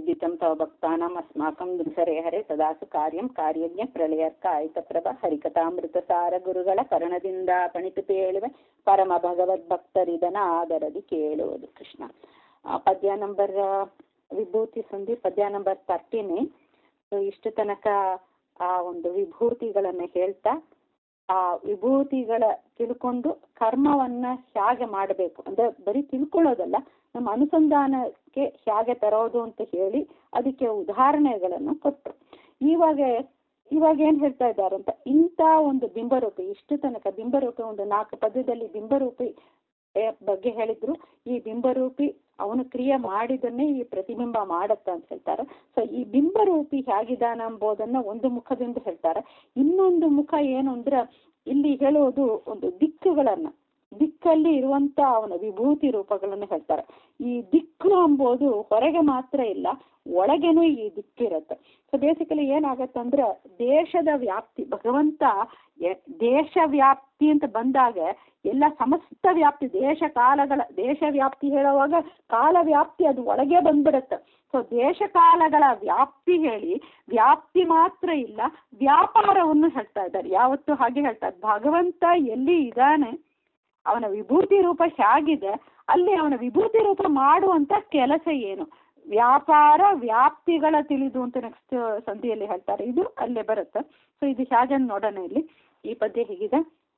विदितं तव भक्तानाम् अस्माकं ದುಸರೆ ಹರೆ ಸದಾಸು ಕಾರ್ಯಂ ಕಾರ್ಯಜ್ಞ ಪ್ರಳಯರ್ಕ ಆಯಿತಪ್ರಭ ಹರಿಕಥಾಮೃತಸಾರ ಗುರುಗಳ ಕರ್ಣದಿಂದ ಪಣಿತು ಪೇಳುವೆ ಪರಮ ಭಗವದ್ ಭಕ್ತರಿದನ ಆದರದಿ ಕೇಳುವುದು ಕೃಷ್ಣ ಆ, ಪದ್ಯ ನಂಬರ್ ವಿಭೂತಿ ಸಂಧಿ ಪದ್ಯ ನಂಬರ್ ತರ್ಟಿನೇ ಸೊ ಇಷ್ಟು ತನಕ ಆ ಒಂದು ವಿಭೂತಿಗಳನ್ನು ಹೇಳ್ತಾ ಆ ವಿಭೂತಿಗಳ ತಿಳ್ಕೊಂಡು ಕರ್ಮವನ್ನ ಹೇಗೆ ಮಾಡಬೇಕು ಅಂದ್ರೆ ಬರೀ ತಿಳ್ಕೊಳ್ಳೋದಲ್ಲ ನಮ್ಮ ಅನುಸಂಧಾನಕ್ಕೆ ಹೇಗೆ ತರೋದು ಅಂತ ಹೇಳಿ ಅದಕ್ಕೆ ಉದಾಹರಣೆಗಳನ್ನು ಕೊಟ್ಟರು ಇವಾಗ ಇವಾಗ ಏನ್ ಹೇಳ್ತಾ ಇದ್ದಾರೆ ಅಂತ ಇಂಥ ಒಂದು ಬಿಂಬರೂಪಿ ಇಷ್ಟು ತನಕ ಬಿಂಬರೂಪಿ ಒಂದು ನಾಲ್ಕು ಪದ್ಯದಲ್ಲಿ ಬಿಂಬರೂಪಿ ಏ ಬಗ್ಗೆ ಹೇಳಿದ್ರು ಈ ಬಿಂಬರೂಪಿ ಅವನು ಕ್ರಿಯೆ ಮಾಡಿದನ್ನೇ ಈ ಪ್ರತಿಬಿಂಬ ಮಾಡತ್ತ ಅಂತ ಹೇಳ್ತಾರೆ ಸೊ ಈ ಬಿಂಬರೂಪಿ ಹೇಗಿದಾನ ಎಂಬುದನ್ನ ಒಂದು ಮುಖದಿಂದ ಹೇಳ್ತಾರೆ ಇನ್ನೊಂದು ಮುಖ ಏನು ಅಂದ್ರೆ ಇಲ್ಲಿ ಹೇಳುವುದು ಒಂದು ದಿಕ್ಕುಗಳನ್ನ ದಿಕ್ಕಲ್ಲಿ ಇರುವಂತ ಅವನ ವಿಭೂತಿ ರೂಪಗಳನ್ನು ಹೇಳ್ತಾರೆ ಈ ದಿಕ್ಕು ಎಂಬುದು ಹೊರಗೆ ಮಾತ್ರ ಇಲ್ಲ ಒಳಗೇನೂ ಈ ದಿಕ್ಕಿರತ್ತೆ ಸೊ ಬೇಸಿಕಲಿ ಏನಾಗತ್ತಂದ್ರೆ ದೇಶದ ವ್ಯಾಪ್ತಿ ಭಗವಂತ ಎ- ದೇಶ ವ್ಯಾಪ್ತಿ ಅಂತ ಬಂದಾಗ ಎಲ್ಲ ಸಮಸ್ತ ವ್ಯಾಪ್ತಿ ದೇಶ ಕಾಲಗಳ ದೇಶ ವ್ಯಾಪ್ತಿ ಹೇಳುವಾಗ ಕಾಲ ವ್ಯಾಪ್ತಿ ಅದು ಒಳಗೆ ಬಂದ್ಬಿಡತ್ತೆ ಸೊ ದೇಶ ಕಾಲಗಳ ವ್ಯಾಪ್ತಿ ಹೇಳಿ ವ್ಯಾಪ್ತಿ ಮಾತ್ರ ಇಲ್ಲ ವ್ಯಾಪಾರವನ್ನು ಹೇಳ್ತಾ ಇದ್ದಾರೆ ಯಾವತ್ತು ಹಾಗೆ ಹೇಳ್ತಾರೆ ಭಗವಂತ ಎಲ್ಲಿ ಇದ್ದಾನೆ ಅವನ ವಿಭೂತಿ ರೂಪ ಹೇಗಿದೆ ಅಲ್ಲಿ ಅವನ ವಿಭೂತಿ ರೂಪ ಮಾಡುವಂತ ಕೆಲಸ ಏನು ವ್ಯಾಪಾರ ವ್ಯಾಪ್ತಿಗಳ ತಿಳಿದು ಅಂತ ನೆಕ್ಸ್ಟ್ ಸಂಧಿಯಲ್ಲಿ ಹೇಳ್ತಾರೆ ಇದು ಅಲ್ಲೇ ಬರುತ್ತೆ ಸೊ ಇದು ಹೇಗೆ ನೋಡೋಣ ಇಲ್ಲಿ ಈ ಪದ್ಯ ಹೇಗಿದೆ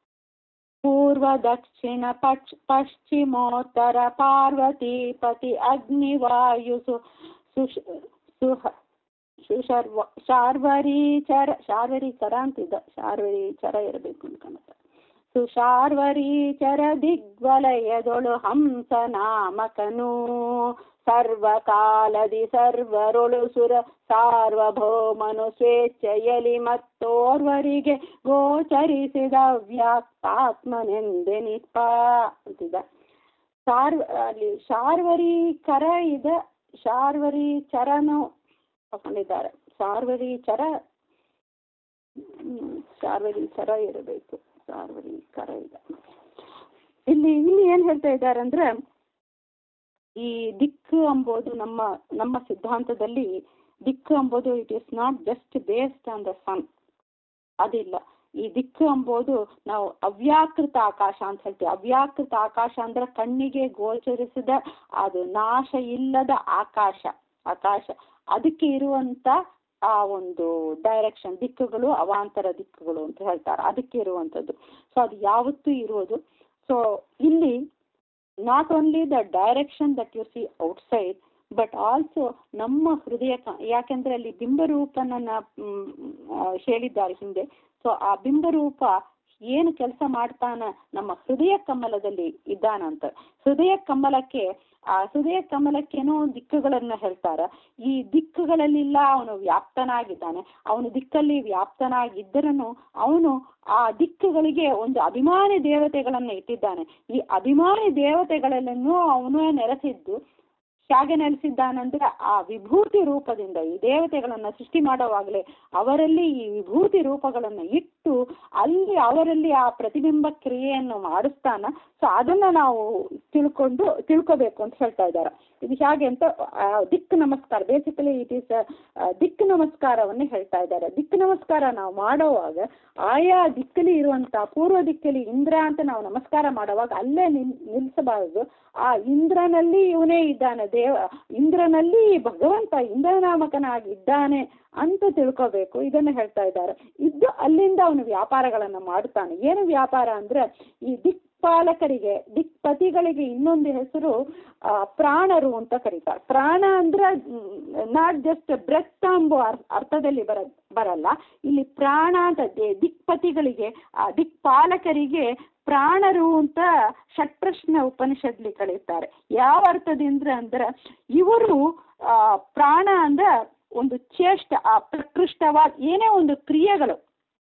ಪೂರ್ವ ದಕ್ಷಿಣ ಪಕ್ಷ ಪಶ್ಚಿಮೋತ್ತರ ಪಾರ್ವತೀಪತಿ ಅಗ್ನಿವಾಯು ಸು ಸುಷ್ ಸುಹ ಸುಶರ್ವ ಶಾರ್ವರೀಚರ ಶಾರ್ವರೀಚರ ಅಂತಿದ್ದ ಶಾರ್ವರೀಚರ ಇರಬೇಕು ಅನ್ಕೊಂಡ ಸುಶಾರ್ವರೀಚರ ದಿಗ್ವಲಯದೊಳು ಹಂಸ ನಾಮಕನು ಸರ್ವಕಾಲದಿ ಸರ್ವರೊಳು ಸುರ ಸಾರ್ವಭೌಮನು ಸ್ವೇಚ್ಛೆಯಲಿ ಮತ್ತೋರ್ವರಿಗೆ ಗೋಚರಿಸಿದ ವ್ಯಾಕ್ತಾತ್ಮನೆಂದೆನಿಪ ಅಂತಿದ ಸಾರ್ವ ಅಲ್ಲಿ ಶಾರ್ವರೀಕರ ಇದೆ ಶಾರ್ವರಿ ಚರನು ತಗೊಂಡಿದ್ದಾರೆ ಶಾರ್ವರಿ ಚರ ಹ್ಮ್, ಶಾರ್ವರಿ ಚರ ಇರಬೇಕು ಶಾರ್ವರಿ ಕರ ಇದೆ ಇಲ್ಲಿ ಇಲ್ಲಿ ಏನ್ ಹೇಳ್ತಾ ಇದ್ದಾರೆ ಅಂದ್ರೆ ಈ ದಿಕ್ಕು ಎಂಬುದು ನಮ್ಮ ನಮ್ಮ ಸಿದ್ಧಾಂತದಲ್ಲಿ ದಿಕ್ಕು ಎಂಬುದು it is not just based on the sun ಅದಿಲ್ಲ ಈ ದಿಕ್ಕು ಎಂಬುದು ನಾವು ಅವ್ಯಾಕೃತ ಆಕಾಶ ಅಂತ ಹೇಳ್ತೀವಿ ಅವ್ಯಾಕೃತ ಆಕಾಶ ಅಂದ್ರೆ ಕಣ್ಣಿಗೆ ಗೋಚರಿಸಿದ ಅದು ನಾಶ ಇಲ್ಲದ ಆಕಾಶ ಆಕಾಶ ಅದಕ್ಕೆ ಇರುವಂತ ಆ ಒಂದು ಡೈರೆಕ್ಷನ್ ದಿಕ್ಕುಗಳು ಅವಾಂತರ ದಿಕ್ಕುಗಳು ಅಂತ ಹೇಳ್ತಾರೆ ಅದಕ್ಕೆ ಇರುವಂತದ್ದು ಸೊ ಅದು ಯಾವತ್ತೂ ಇರುವುದು ಸೊ ಇಲ್ಲಿ not only the direction that you see outside but also ನಮ್ಮ ಹೃದಯ ಕ- ಯಾಕೆಂದ್ರೆ ಅಲ್ಲಿ ಬಿಂಬರೂಪನನ್ನ ಮ್, ಆ, ಹೇಳಿದ್ದಾರೆ ಹಿಂದೆ ಸೊ ಆ ಬಿಂಬರೂಪ ಏನು ಕೆಲಸ ಮಾಡ್ತಾನ ನಮ್ಮ ಹೃದಯ ಕಮಲದಲ್ಲಿ ಇದ್ದಾನಂತ ಹೃದಯ ಕಮಲಕ್ಕೆ ಆ ಹೃದಯ ಕಮಲಕ್ಕೇನೋ ದಿಕ್ಕುಗಳನ್ನ ಹೇಳ್ತಾರ ಈ ದಿಕ್ಕುಗಳಲ್ಲಿಲ್ಲ ಅವನು ವ್ಯಾಪ್ತನಾಗಿದ್ದಾನೆ ಅವನು ದಿಕ್ಕಲ್ಲಿ ವ್ಯಾಪ್ತನಾಗಿದ್ದರನು ಅವನು ಆ ದಿಕ್ಕುಗಳಿಗೆ ಒಂದು ಅಭಿಮಾನಿ ದೇವತೆಗಳನ್ನ ಇಟ್ಟಿದ್ದಾನೆ ಈ ಅಭಿಮಾನಿ ದೇವತೆಗಳಲ್ಲೂ ಅವನು ನೆಲೆಸಿದ್ದು ಹೇಗೆ ನೆಲೆಸಿದ್ದಾನಂದ್ರೆ ಆ ವಿಭೂತಿ ರೂಪದಿಂದ ಈ ದೇವತೆಗಳನ್ನ ಸೃಷ್ಟಿ ಮಾಡೋವಾಗಲೇ ಅವರಲ್ಲಿ ಈ ವಿಭೂತಿ ರೂಪಗಳನ್ನ ಇಟ್ಟು ಅಲ್ಲಿ ಅವರಲ್ಲಿ ಆ ಪ್ರತಿಬಿಂಬ ಕ್ರಿಯೆಯನ್ನು ಮಾಡಿಸ್ತಾನ ಸೊ ಅದನ್ನ ನಾವು ತಿಳ್ಕೊಂಡು ತಿಳ್ಕೋಬೇಕು ಅಂತ ಹೇಳ್ತಾ ಇದ್ದಾರೆ ಇದು ಹೇಗೆ ಅಂತ ಆ, ದಿಕ್ಕು ನಮಸ್ಕಾರ ಬೇಸಿಕಲಿ ಇಟ್ ಈಸ್ ದಿಕ್ಕು ನಮಸ್ಕಾರವನ್ನು ಹೇಳ್ತಾ ಇದ್ದಾರೆ ದಿಕ್ಕು ನಮಸ್ಕಾರ ನಾವು ಮಾಡುವಾಗ ಆಯಾ ದಿಕ್ಕಲ್ಲಿ ಇರುವಂತ ಪೂರ್ವ ದಿಕ್ಕಲ್ಲಿ ಇಂದ್ರ ಅಂತ ನಾವು ನಮಸ್ಕಾರ ಮಾಡುವಾಗ ಅಲ್ಲೇ ನಿಲ್ ನಿಲ್ಲಿಸಬಾರದು ಆ ಇಂದ್ರನಲ್ಲಿ ಇವನೇ ಇದ್ದಾನೆ ದೇವ ಇಂದ್ರನಲ್ಲಿ ಭಗವಂತ ಇಂದ್ರನಾಮಕನಾಗಿದ್ದಾನೆ ಅಂತ ತಿಳ್ಕೋಬೇಕು ಇದನ್ನ ಹೇಳ್ತಾ ಇದ್ದಾರೆ ಇದ್ದು ಅಲ್ಲಿಂದ ಅವನು ವ್ಯಾಪಾರಗಳನ್ನ ಮಾಡ್ತಾನೆ ಏನು ವ್ಯಾಪಾರ ಅಂದ್ರೆ ಈ ದಿಕ್ಪಾಲಕರಿಗೆ ದಿಕ್ಪತಿಗಳಿಗೆ ಇನ್ನೊಂದು ಹೆಸರು ಆ, ಪ್ರಾಣರು ಅಂತ ಕರೀತಾರೆ ಪ್ರಾಣ ಅಂದ್ರೆ ನಾಟ್ ಜಸ್ಟ್ ಬ್ರೆತ್ ಎಂಬ ಅರ್- ಅರ್ಥದಲ್ಲಿ ಬರ ಬರಲ್ಲ ಇಲ್ಲಿ ಪ್ರಾಣ ಅಂತ ದೇ- ದಿಕ್ಪತಿಗಳಿಗೆ ಆ ದಿಕ್ಪಾಲಕರಿಗೆ ಪ್ರಾಣರು ಅಂತ ಷಟ್ಪ್ರಶ್ನ ಉಪನಿಷತ್ಲಿ ಕರೀತಾರೆ ಯಾವ ಅರ್ಥದಿಂದ ಅಂದ್ರೆ ಇವರು ಆ ಪ್ರಾಣ ಅಂದ್ರೆ ಒಂದು ಚೇಷ್ಟ ಆ ಪ್ರಕೃಷ್ಟವಾದ ಏನೇ ಒಂದು ಕ್ರಿಯೆಗಳು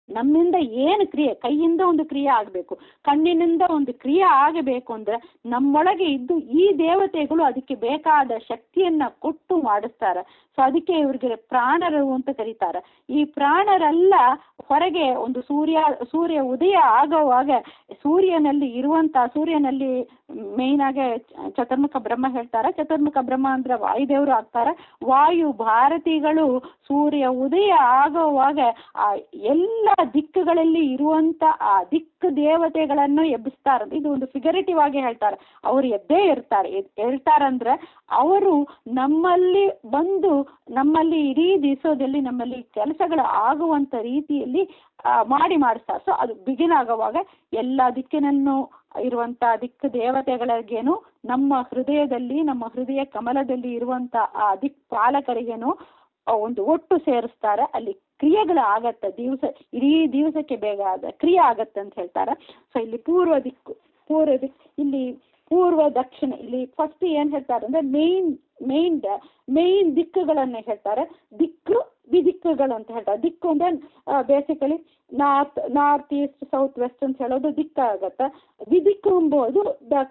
ನಮ್ಮಿಂದ ಏನು ಕ್ರಿಯೆ ಕೈಯಿಂದ ಒಂದು ಕ್ರಿಯೆ ಆಗಬೇಕು ಕಣ್ಣಿನಿಂದ ಒಂದು ಕ್ರಿಯೆ ಆಗಬೇಕು ಅಂದ್ರೆ ನಮ್ಮೊಳಗೆ ಇದ್ದು ಈ ದೇವತೆಗಳು ಅದಕ್ಕೆ ಬೇಕಾದ ಶಕ್ತಿಯನ್ನ ಕೊಟ್ಟು ಮಾಡಿಸ್ತಾರೆ ಸೊ ಅದಕ್ಕೆ ಇವ್ರಿಗೆ ಪ್ರಾಣರು ಅಂತ ಕರೀತಾರೆ ಈ ಪ್ರಾಣರೆಲ್ಲ ಹೊರಗೆ ಒಂದು ಸೂರ್ಯ ಸೂರ್ಯ ಉದಯ ಆಗುವಾಗ ಸೂರ್ಯನಲ್ಲಿ ಇರುವಂತ ಸೂರ್ಯನಲ್ಲಿ ಮೇಯ್ನ್ ಆಗಿ ಚತುರ್ಮುಖ ಬ್ರಹ್ಮ ಹೇಳ್ತಾರೆ ಚತುರ್ಮುಖ ಬ್ರಹ್ಮ ಅಂದ್ರೆ ವಾಯುದೇವರು ಆಗ್ತಾರೆ ವಾಯು ಭಾರತಿಗಳು ಸೂರ್ಯ ಉದಯ ಆಗುವಾಗ ಆ ಎಲ್ಲ ದಿಕ್ಕುಗಳಲ್ಲಿ ಇರುವಂತ ಆ ದಿಕ್ಕು ದೇವತೆಗಳನ್ನು ಎಬ್ಬಿಸ್ತಾರೆ ಇದು ಒಂದು ಫಿಗರೇಟಿವ್ ಆಗಿ ಹೇಳ್ತಾರೆ ಅವ್ರು ಎದ್ದೇ ಇರ್ತಾರೆ ಹೇಳ್ತಾರಂದ್ರೆ ಅವರು ನಮ್ಮಲ್ಲಿ ಬಂದು ನಮ್ಮಲ್ಲಿ ಇಡೀ ದಿವಸದಲ್ಲಿ ನಮ್ಮಲ್ಲಿ ಕೆಲಸಗಳು ಆಗುವಂತ ರೀತಿಯಲ್ಲಿ ಮಾಡಿ ಮಾಡಿಸ್ತಾರೆ ಸೊ ಅದು ಬಿಗಿನ್ ಆಗುವಾಗ ಎಲ್ಲ ದಿಕ್ಕಿನನ್ನು ಇರುವಂತ ದಿಕ್ಕು ದೇವತೆಗಳಿಗೇನು ನಮ್ಮ ಹೃದಯದಲ್ಲಿ ನಮ್ಮ ಹೃದಯ ಕಮಲದಲ್ಲಿ ಇರುವಂತ ಆ ದಿಕ್ ಪಾಲಕರಿಗೇನು ಒಂದು ಒಟ್ಟು ಸೇರಿಸ್ತಾರೆ ಅಲ್ಲಿ ಕ್ರಿಯೆಗಳು ಆಗತ್ತೆ ದಿವಸ ಇಡೀ ದಿವಸಕ್ಕೆ ಬೇಗ ಆದ ಕ್ರಿಯೆ ಆಗತ್ತೆ ಅಂತ ಹೇಳ್ತಾರೆ ಸೊ ಇಲ್ಲಿ ಪೂರ್ವ ದಿಕ್ಕು ಪೂರ್ವ ದಿಕ್ಕು ಇಲ್ಲಿ ಪೂರ್ವ ದಕ್ಷಿಣ ಇಲ್ಲಿ ಫಸ್ಟ್ ಏನ್ ಹೇಳ್ತಾರೆ ಅಂದ್ರೆ ಮೇನ್ ಮೇನ್ ಮೇನ್ ದಿಕ್ಕುಗಳನ್ನ ಹೇಳ್ತಾರೆ ದಿಕ್ಕು ವಿದಿಕ್ಕುಗಳು ಅಂತ ಹೇಳ್ತಾರೆ ದಿಕ್ಕು ಅಂದ್ರೆ basically north north east south west ಅಂತ ಹೇಳೋದು ದಿಕ್ಕಾಗತ್ತೆ ವಿದಿಕ್ಕು ಎಂಬುದು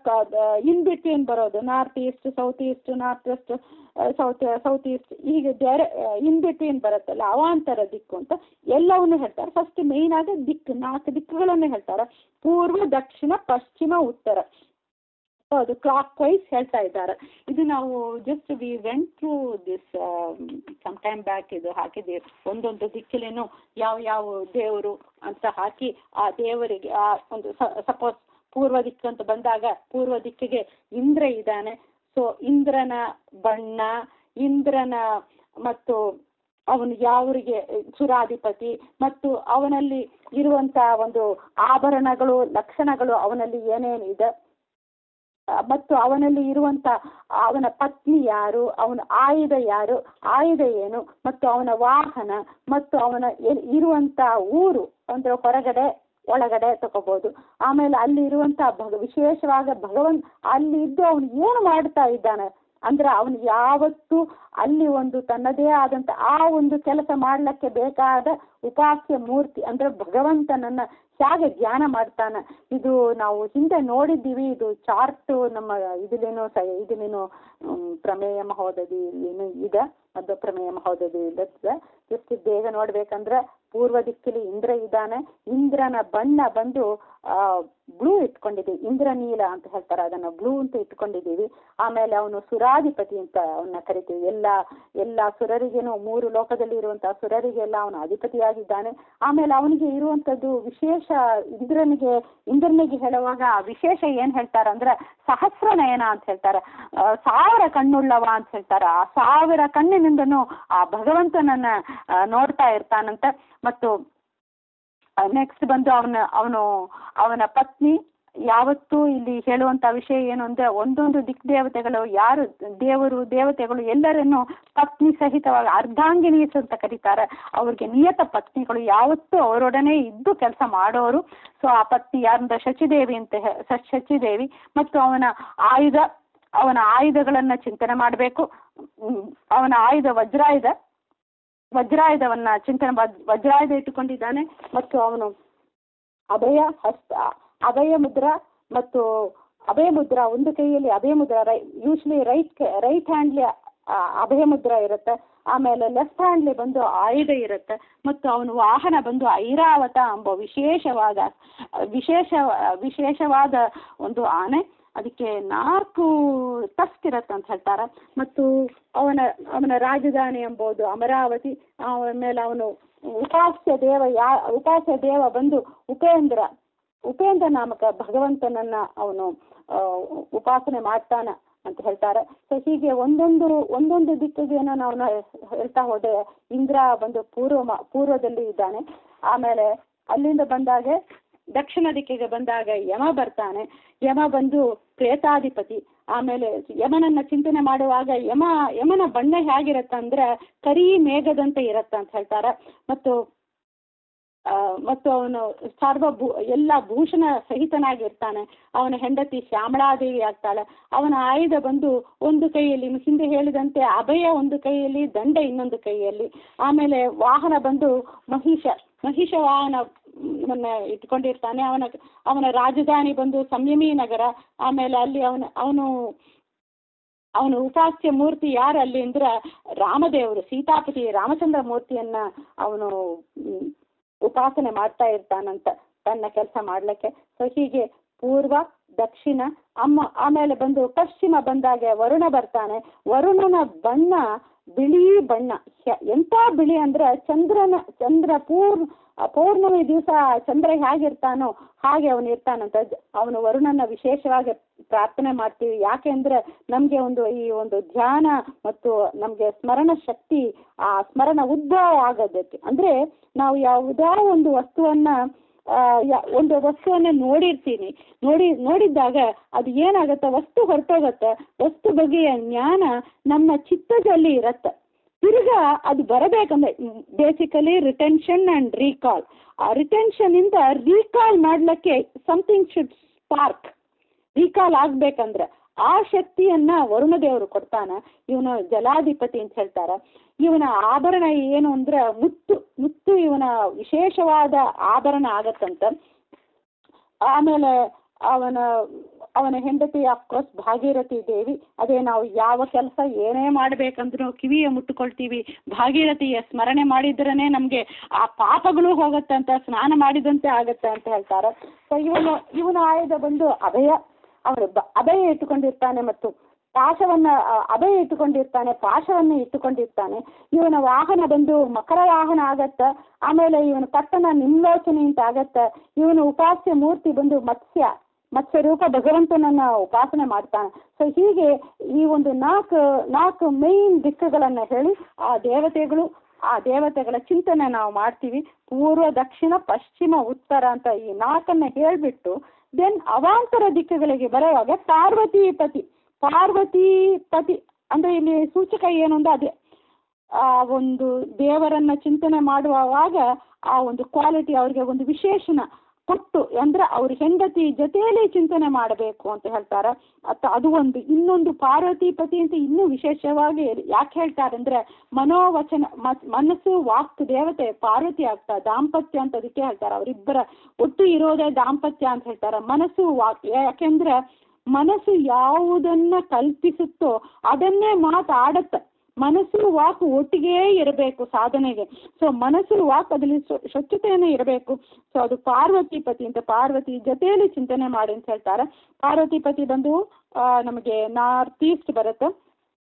ಇನ್ ಬಿಟ್ವೀನ್ ಬರೋದು north east south east north west south south east ಹೀಗೆ ಬೇರೆ ಇನ್ ಬಿಟ್ವೀನ್ ಬರುತ್ತಲ್ಲ ಅವಾಂತರ ದಿಕ್ಕು ಅಂತ ಎಲ್ಲವನ್ನು ಹೇಳ್ತಾರೆ ಫಸ್ಟ್ ಮೇಯ್ನ್ ಆಗಿ ದಿಕ್ಕು ನಾಲ್ಕು ದಿಕ್ಕುಗಳನ್ನು ಹೇಳ್ತಾರೆ ಪೂರ್ವ ದಕ್ಷಿಣ ಪಶ್ಚಿಮ ಉತ್ತರ ಅದು ಕ್ಲಾಕ್ ವೈಸ್ ಹೇಳ್ತಾ ಇದ್ದಾರೆ ಇದು ನಾವು just we went through this some time back ಇದು ಹಾಕಿದ್ದೀವಿ ಒಂದೊಂದು ದಿಕ್ಕಿಲೇನು ಯಾವ ಯಾವ ದೇವರು ಅಂತ ಹಾಕಿ ಆ ದೇವರಿಗೆ ಆ ಒಂದು ಸಪೋಸ್ ಪೂರ್ವ ದಿಕ್ಕು ಅಂತ ಬಂದಾಗ ಪೂರ್ವ ದಿಕ್ಕಿಗೆ ಇಂದ್ರ ಇದ್ದಾನೆ ಸೊ ಇಂದ್ರನ ಬಣ್ಣ ಇಂದ್ರನ ಮತ್ತು ಅವನು ಯಾವರಿಗೆ ಸುರಾಧಿಪತಿ ಮತ್ತು ಅವನಲ್ಲಿ ಇರುವಂತ ಒಂದು ಆಭರಣಗಳು ಲಕ್ಷಣಗಳು ಅವನಲ್ಲಿ ಏನೇನಿದೆ ಮತ್ತು ಅವನಲ್ಲಿ ಇರುವಂತ ಅವನ ಪತ್ನಿ ಯಾರು ಅವನ ಆಯುಧ ಯಾರು ಆಯುಧ ಏನು ಮತ್ತು ಅವನ ವಾಹನ ಮತ್ತು ಅವನ ಇರುವಂತ ಊರು ಅಂದ್ರೆ ಹೊರಗಡೆ ಒಳಗಡೆ ತಗೋಬಹುದು ಆಮೇಲೆ ಅಲ್ಲಿ ಇರುವಂತ ಭಗ ವಿಶೇಷವಾದ ಭಗವಂತ ಅಲ್ಲಿ ಇದ್ದು ಅವನು ಏನು ಮಾಡ್ತಾ ಇದ್ದಾನೆ ಅಂದ್ರೆ ಅವನು ಯಾವತ್ತು ಅಲ್ಲಿ ಒಂದು ತನ್ನದೇ ಆದಂತ ಆ ಒಂದು ಕೆಲಸ ಮಾಡ್ಲಿಕ್ಕೆ ಬೇಕಾದ ಉಪಾಸ್ಯ ಮೂರ್ತಿ ಅಂದ್ರೆ ಭಗವಂತನನ್ನ ಹೇಗೆ ಧ್ಯಾನ ಮಾಡ್ತಾನೆ ಇದು ನಾವು ಹಿಂದೆ ನೋಡಿದ್ದೀವಿ ಇದು ಚಾರ್ಟ್ ನಮ್ಮ ಇದಲೇನೋ ಸ ಇದನ್ನೇನೋ ಪ್ರಮೇಯ ಮಹೋದಧಿ ಏನು ಇದೆ ಮಧ್ಯ ಪ್ರಮೇಯ ಮಹೋದಧಿ ಇರುತ್ತೆ ಜಸ್ಟ್ ಬೇಗ ನೋಡ್ಬೇಕಂದ್ರೆ ಪೂರ್ವ ದಿಕ್ಕಲ್ಲಿ ಇಂದ್ರ ಇದ್ದಾನೆ ಇಂದ್ರನ ಬಣ್ಣ ಬಂದು ಬ್ಲೂ ಇಟ್ಕೊಂಡಿದ್ದೀವಿ ಇಂದ್ರನೀಲ ಅಂತ ಹೇಳ್ತಾರೆ ಅದನ್ನ ಬ್ಲೂ ಅಂತ ಇಟ್ಕೊಂಡಿದ್ದೀವಿ ಆಮೇಲೆ ಅವನು ಸುರಾಧಿಪತಿ ಅಂತ ಅವನ್ನ ಕರಿತೀವಿ ಎಲ್ಲ ಎಲ್ಲ ಸುರರಿಗೇನು ಮೂರು ಲೋಕದಲ್ಲಿ ಇರುವಂತಹ ಸುರರಿಗೆಲ್ಲ ಅವನು ಅಧಿಪತಿಯಾಗಿದ್ದಾನೆ ಆಮೇಲೆ ಅವನಿಗೆ ಇರುವಂತದ್ದು ವಿಶೇಷ ಇಂದ್ರನಿಗೆ ಇಂದ್ರನಿಗೆ ಹೇಳುವಾಗ ವಿಶೇಷ ಏನ್ ಹೇಳ್ತಾರೆ ಅಂದ್ರೆ ಸಹಸ್ರ ನಯನ ಅಂತ ಹೇಳ್ತಾರೆ ಸಾವಿರ ಕಣ್ಣುಳ್ಳವ ಅಂತ ಹೇಳ್ತಾರೆ ಆ ಸಾವಿರ ಕಣ್ಣಿನಿಂದನೂ ಆ ಭಗವಂತನನ್ನ ನೋಡ್ತಾ ಇರ್ತಾನಂತೆ ಮತ್ತು ನೆಕ್ಸ್ಟ್ ಬಂದು ಅವನ ಅವನು ಅವನ ಪತ್ನಿ ಯಾವತ್ತೂ ಇಲ್ಲಿ ಹೇಳುವಂತ ವಿಷಯ ಏನು ಅಂದ್ರೆ ಒಂದೊಂದು ದಿಕ್ ದೇವತೆಗಳು ಯಾರು ದೇವರು ದೇವತೆಗಳು ಎಲ್ಲರನ್ನು ಪತ್ನಿ ಸಹಿತವಾಗಿ ಅರ್ಧಾಂಗಿನೀಸ್ ಅಂತ ಕರೀತಾರೆ ಅವ್ರಿಗೆ ನಿಯತ ಪತ್ನಿಗಳು ಯಾವತ್ತೂ ಅವರೊಡನೆ ಇದ್ದು ಕೆಲಸ ಮಾಡೋರು ಸೊ ಆ ಪತ್ನಿ ಯಾರಂದ್ರೆ ಶಚಿದೇವಿ ಅಂತ ಶಚಿದೇವಿ ಮತ್ತು ಅವನ ಆಯುಧ ಅವನ ಆಯುಧಗಳನ್ನ ಚಿಂತನೆ ಮಾಡಬೇಕು ಅವನ ಆಯುಧ ವಜ್ರಾಯುಧ ವಜ್ರಾಯುಧವನ್ನ ಚಿಂತನೆ ವಜ್ರಾಯುಧ ಇಟ್ಟುಕೊಂಡಿದ್ದಾನೆ ಮತ್ತು ಅವನು ಅಭಯ ಹಸ್ತ ಅಭಯ ಮುದ್ರಾ ಮತ್ತು ಅಭಯ ಮುದ್ರಾ ಒಂದು ಕೈಯಲ್ಲಿ ಅಭಯ ಮುದ್ರಾ ರೈ ಯೂಶ್ವಲಿ ರೈಟ್ ರೈಟ್ ಹ್ಯಾಂಡ್ಲಿ ಅಭಯ ಮುದ್ರಾ ಇರುತ್ತೆ ಆಮೇಲೆ ಲೆಫ್ಟ್ ಹ್ಯಾಂಡ್ಲಿ ಬಂದು ಆಯುಧ ಇರುತ್ತೆ ಮತ್ತು ಅವನ ವಾಹನ ಬಂದು ಐರಾವತ ಎಂಬ ವಿಶೇಷವಾದ ವಿಶೇಷ ವಿಶೇಷವಾದ ಒಂದು ಆನೆ ಅದಕ್ಕೆ ನಾಲ್ಕು ಟಸ್ಕ್ ಇರತ್ತೆ ಅಂತ ಹೇಳ್ತಾರೆ ಮತ್ತು ಅವನ ಅವನ ರಾಜಧಾನಿ ಎಂಬುದು ಅಮರಾವತಿ ಆಮೇಲೆ ಅವನು ಉಪಾಸ್ಯ ದೇವ ಯಾ ಉಪಾಸ್ಯ ದೇವ ಬಂದು ಉಪೇಂದ್ರ ಉಪೇಂದ್ರ ನಾಮಕ ಭಗವಂತನನ್ನ ಅವನು ಉಪಾಸನೆ ಮಾಡ್ತಾನ ಅಂತ ಹೇಳ್ತಾರೆ ಸೊ ಹೀಗೆ ಒಂದೊಂದು ಒಂದೊಂದು ದಿಕ್ಕಿಗೇನೋ ನಾವು ಹೇಳ್ತಾ ಹೋದೆ ಇಂದ್ರ ಬಂದು ಪೂರ್ವ ಪೂರ್ವದಲ್ಲಿ ಇದ್ದಾನೆ ಆಮೇಲೆ ಅಲ್ಲಿಂದ ಬಂದಾಗೆ ದಕ್ಷಿಣ ದಿಕ್ಕಿಗೆ ಬಂದಾಗ ಯಮ ಬರ್ತಾನೆ ಯಮ ಬಂದು ಪ್ರೇತಾಧಿಪತಿ ಆಮೇಲೆ ಯಮನನ್ನ ಚಿಂತನೆ ಮಾಡುವಾಗ ಯಮ ಯಮನ ಬಣ್ಣ ಹೇಗಿರತ್ತ ಅಂದ್ರೆ ಕರಿ ಮೇಘದಂತೆ ಇರತ್ತ ಅಂತ ಹೇಳ್ತಾರೆ ಮತ್ತು ಆ, ಮತ್ತು ಅವನು ಸರ್ವಭೂ ಎಲ್ಲ ಭೂಷಣ ಸಹಿತನಾಗಿರ್ತಾನೆ ಅವನ ಹೆಂಡತಿ ಶ್ಯಾಮಳಾದೇವಿ ಆಗ್ತಾಳೆ ಅವನ ಆಯುಧ ಬಂದು ಒಂದು ಕೈಯಲ್ಲಿ ಹಿಂದೆ ಹೇಳಿದಂತೆ ಅಭಯ ಒಂದು ಕೈಯಲ್ಲಿ ದಂಡ ಇನ್ನೊಂದು ಕೈಯಲ್ಲಿ ಆಮೇಲೆ ವಾಹನ ಬಂದು ಮಹಿಷ ಮಹಿಷ ವಾಹನವನ್ನ ಇಟ್ಕೊಂಡಿರ್ತಾನೆ ಅವನ ಅವನ ರಾಜಧಾನಿ ಬಂದು ಸಂಯಮಿ ನಗರ ಆಮೇಲೆ ಅಲ್ಲಿ ಅವನ ಅವನು ಅವನು ಉಪಾಸ್ಯ ಮೂರ್ತಿ ಯಾರು ಅಲ್ಲಿ ಅಂದ್ರೆ ರಾಮದೇವರು ಸೀತಾಪತಿ ರಾಮಚಂದ್ರ ಮೂರ್ತಿಯನ್ನ ಅವನು ಮ್, ಉಪಾಸನೆ ಮಾಡ್ತಾ ಇರ್ತಾನಂತ ತನ್ನ ಕೆಲಸ ಮಾಡ್ಲಿಕ್ಕೆ ಸೊ ಹೀಗೆ ಪೂರ್ವ ದಕ್ಷಿಣ ಅಮ್ಮ ಆಮೇಲೆ ಬಂದು ಪಶ್ಚಿಮ ಬಂದಾಗ ವರುಣ ಬರ್ತಾನೆ ವರುಣನ ಬಣ್ಣ ಬಿಳಿ ಬಣ್ಣ ಹೆ- ಎಂತ ಬಿಳಿ ಅಂದ್ರೆ ಚಂದ್ರನ ಚಂದ್ರ ಪೂರ್ಣ ಪೌರ್ಣಮಿ ದಿವಸ ಚಂದ್ರ ಹೇಗಿರ್ತಾನೋ ಹಾಗೆ ಅವನು ಇರ್ತಾನಂತ ಜ- ಅವನು ವರುಣನ ವಿಶೇಷವಾಗಿ ಪ್ರಾರ್ಥನೆ ಮಾಡ್ತೀವಿ ಯಾಕೆಂದ್ರೆ ನಮ್ಗೆ ಒಂದು ಈ ಒಂದು ಧ್ಯಾನ ಮತ್ತು ನಮ್ಗೆ ಸ್ಮರಣ ಶಕ್ತಿ ಆ ಸ್ಮರಣ ಉದ್ಭವ ಆಗೋದಕ್ಕೆ ಅಂದ್ರೆ ನಾವು ಯಾವುದೋ ಒಂದು ವಸ್ತುವನ್ನ ಆ, ಯಾ- ಒಂದು ವಸ್ತುವನ್ನ ನೋಡಿರ್ತೀನಿ ನೋಡಿ ನೋಡಿದ್ದಾಗ ಅದು ಏನಾಗತ್ತೆ ವಸ್ತು ಹೊರಟೋಗತ್ತೆ ವಸ್ತು ಬಗೆಯ ಜ್ಞಾನ ನಮ್ಮ ಚಿತ್ತದಲ್ಲಿ ಇರತ್ತೆ ತಿರ್ಗಾ ಅದು ಬರಬೇಕಂದ್ರೆ ಬೇಸಿಕಲಿ ರಿಟೆನ್ಷನ್ ಅಂಡ್ ರೀಕಾಲ್ ಆ ರಿಟೆನ್ಷನ್ ಇಂದ ರೀಕಾಲ್ ಮಾಡ್ಲಿಕ್ಕೆ ಸಮಥಿಂಗ್ ಶುಡ್ ಸ್ಪಾರ್ಕ್ ರೀಕಾಲ್ ಆಗ್ಬೇಕಂದ್ರೆ ಆ ಶಕ್ತಿಯನ್ನ ವರುಣ ದೇವರು ಕೊಡ್ತಾನ ಇವನು ಜಲಾಧಿಪತಿ ಅಂತ ಹೇಳ್ತಾರ ಇವನ ಆಭರಣ ಏನು ಅಂದ್ರೆ ಮುತ್ತು ಮುತ್ತು ಇವನ ವಿಶೇಷವಾದ ಆಭರಣ ಆಗತ್ತಂತ ಆಮೇಲೆ ಅವನ ಅವನ ಹೆಂಡತಿ ಅಫ್ಕೋರ್ಸ್ ಭಾಗೀರಥಿ ದೇವಿ ಅದೇ ನಾವು ಯಾವ ಕೆಲಸ ಏನೇ ಮಾಡ್ಬೇಕಂದ್ರೂ ಕಿವಿಯ ಮುಟ್ಟುಕೊಳ್ತೀವಿ ಭಾಗೀರಥಿಯ ಸ್ಮರಣೆ ಮಾಡಿದ್ರೇ ನಮಗೆ ಆ ಪಾಪಗಳು ಹೋಗುತ್ತೆ ಅಂತ ಸ್ನಾನ ಮಾಡಿದಂತೆ ಆಗತ್ತೆ ಅಂತ ಹೇಳ್ತಾರೆ ಸೊ ಇವನು ಇವನ ಆಯುಧ ಬಂದು ಅಭಯ ಅವನು ಬ- ಅಭಯ ಇಟ್ಟುಕೊಂಡಿರ್ತಾನೆ ಮತ್ತು ಪಾಶವನ್ನ ಆ, ಅಭಯ ಇಟ್ಟುಕೊಂಡಿರ್ತಾನೆ ಪಾಶವನ್ನ ಇಟ್ಟುಕೊಂಡಿರ್ತಾನೆ ಇವನ ವಾಹನ ಬಂದು ಮಕರ ವಾಹನ ಆಗತ್ತ ಆಮೇಲೆ ಇವನ ಪಟ್ಟಣ ನಿಮ್ಲೋಚನೆ ಅಂತ ಆಗತ್ತ ಇವನ ಉಪಾಸ್ಯ ಮೂರ್ತಿ ಬಂದು ಮತ್ಸ್ಯ ಮತ್ಸ್ಯ ರೂಪ ಭಗವಂತನನ್ನ ಉಪಾಸನೆ ಮಾಡ್ತಾನೆ ಸೊ ಹೀಗೆ ಈ ಒಂದು ನಾಲ್ಕು ನಾಲ್ಕು ಮೇನ್ ದಿಕ್ಕುಗಳನ್ನ ಹೇಳಿ ಆ ದೇವತೆಗಳು ಆ ದೇವತೆಗಳ ಚಿಂತನೆ ನಾವು ಮಾಡ್ತೀವಿ ಪೂರ್ವ ದಕ್ಷಿಣ ಪಶ್ಚಿಮ ಉತ್ತರ ಅಂತ ಈ ನಾಲ್ಕನ್ನ ಹೇಳ್ಬಿಟ್ಟು ದೆನ್ ಅವಾಂತರ ದಿಕ್ಕುಗಳಿಗೆ ಬರುವಾಗ ಪಾರ್ವತಿ ಪತಿ ಪಾರ್ವತಿ ಪತಿ ಅಂದ್ರೆ ಇಲ್ಲಿ ಸೂಚಕ ಏನು ಅಂದ್ರೆ ಅದೇ ಆ ಒಂದು ದೇವರನ್ನ ಚಿಂತನೆ ಮಾಡುವಾಗ ಆ ಒಂದು ಕ್ವಾಲಿಟಿ ಅವ್ರಿಗೆ ಒಂದು ವಿಶೇಷಣ ಕೊಟ್ಟು ಅಂದ್ರೆ ಅವ್ರ ಹೆಂಡತಿ ಜೊತೆಯಲ್ಲಿ ಚಿಂತನೆ ಮಾಡಬೇಕು ಅಂತ ಹೇಳ್ತಾರೆ ಅತ್ತ ಅದು ಒಂದು ಇನ್ನೊಂದು ಪಾರ್ವತಿ ಪತಿ ಅಂತ ಇನ್ನೂ ವಿಶೇಷವಾಗಿ ಯಾಕೆ ಹೇಳ್ತಾರೆ ಅಂದ್ರೆ ಮನೋವಚನ ಮ- ಮನಸ್ಸು ವಾಕ್ ದೇವತೆ ಪಾರ್ವತಿ ಆಗ್ತಾ ದಾಂಪತ್ಯ ಅಂತ ಅದಕ್ಕೆ ಹೇಳ್ತಾರೆ ಅವರಿಬ್ಬರ ಒಟ್ಟು ಇರೋದೇ ದಾಂಪತ್ಯ ಅಂತ ಹೇಳ್ತಾರೆ ಮನಸ್ಸು ವಾಕ್ ಯಾಕೆಂದ್ರೆ ಮನಸ್ಸು ಯಾವುದನ್ನ ಕಲ್ಪಿಸುತ್ತೋ ಅದನ್ನೇ ಮಾತಾಡತ್ತೆ ಮನಸ್ಸು ವಾಕ್ ಒಟ್ಟಿಗೆ ಇರಬೇಕು ಸಾಧನೆಗೆ ಸೊ ಮನಸ್ಸು ವಾಕ್ ಅದ್ರಲ್ಲಿ ಸ್ವ- ಸ್ವಚ್ಛತೆಯನ್ನು ಇರಬೇಕು ಸೊ ಅದು ಪಾರ್ವತಿ ಪತಿ ಅಂತ ಪಾರ್ವತಿ ಜೊತೆಯಲ್ಲಿ ಚಿಂತನೆ ಮಾಡಿ ಅಂತ ಹೇಳ್ತಾರೆ ಪಾರ್ವತಿ ಪತಿ ಬಂದು ಆ, ನಮಗೆ ನಾರ್ತ್ ಈಸ್ಟ್ ಬರುತ್ತೆ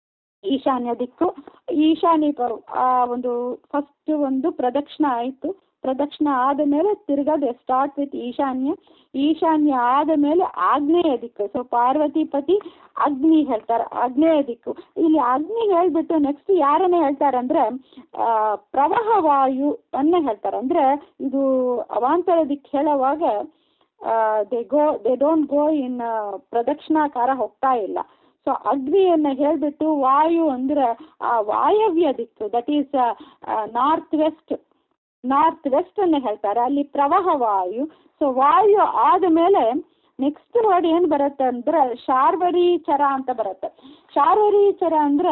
ಈಶಾನ್ಯ ದಿಕ್ಕು ಈಶಾನ್ಯ ಪ- ಆ ಒಂದು ಫಸ್ಟ್ ಒಂದು ಪ್ರದಕ್ಷಿಣ ಆಯಿತು ಪ್ರದಕ್ಷಿಣ ಆದ ಮೇಲೆ ತಿರ್ಗದೆ ಸ್ಟಾರ್ಟ್ ವಿತ್ ಈಶಾನ್ಯ ಈಶಾನ್ಯ ಆದ ಮೇಲೆ ಆಗ್ನೇಯ ದಿಕ್ಕು ಸೊ ಪಾರ್ವತಿ ಪತಿ ಅಗ್ನಿ ಹೇಳ್ತಾರೆ ಆಗ್ನೇಯ ದಿಕ್ಕು ಇಲ್ಲಿ ಅಗ್ನಿ ಹೇಳ್ಬಿಟ್ಟು ನೆಕ್ಸ್ಟ್ ಯಾರನ್ನ ಹೇಳ್ತಾರೆ ಅಂದ್ರೆ ಆ, ಪ್ರವಾಹ ವಾಯು ಅನ್ನ ಹೇಳ್ತಾರೆ ಅಂದ್ರೆ ಇದು ಅವಾಂತರ ದಿಕ್ಕು ಹೇಳುವಾಗ they go they don't go in ಪ್ರದಕ್ಷಿಣಾಕಾರ ಹೋಗ್ತಾ ಇಲ್ಲ ಸೊ ಅಗ್ನಿಯನ್ನ ಹೇಳ್ಬಿಟ್ಟು ವಾಯು ಅಂದ್ರೆ ಆ ವಾಯವ್ಯ ದಿಕ್ಕು that is north west north west ಅನ್ನ ಹೇಳ್ತಾರೆ ಅಲ್ಲಿ ಪ್ರವಾಹ ವಾಯು ಸೊ ವಾಯು ಆದ ಮೇಲೆ ನೆಕ್ಸ್ಟ್ ವರ್ಡ್ ಏನ್ ಬರುತ್ತೆ ಅಂದ್ರೆ ಶಾರ್ವರಿ ಚರ ಅಂತ ಬರುತ್ತೆ ಶಾರ್ವರಿ ಚರ ಅಂದ್ರೆ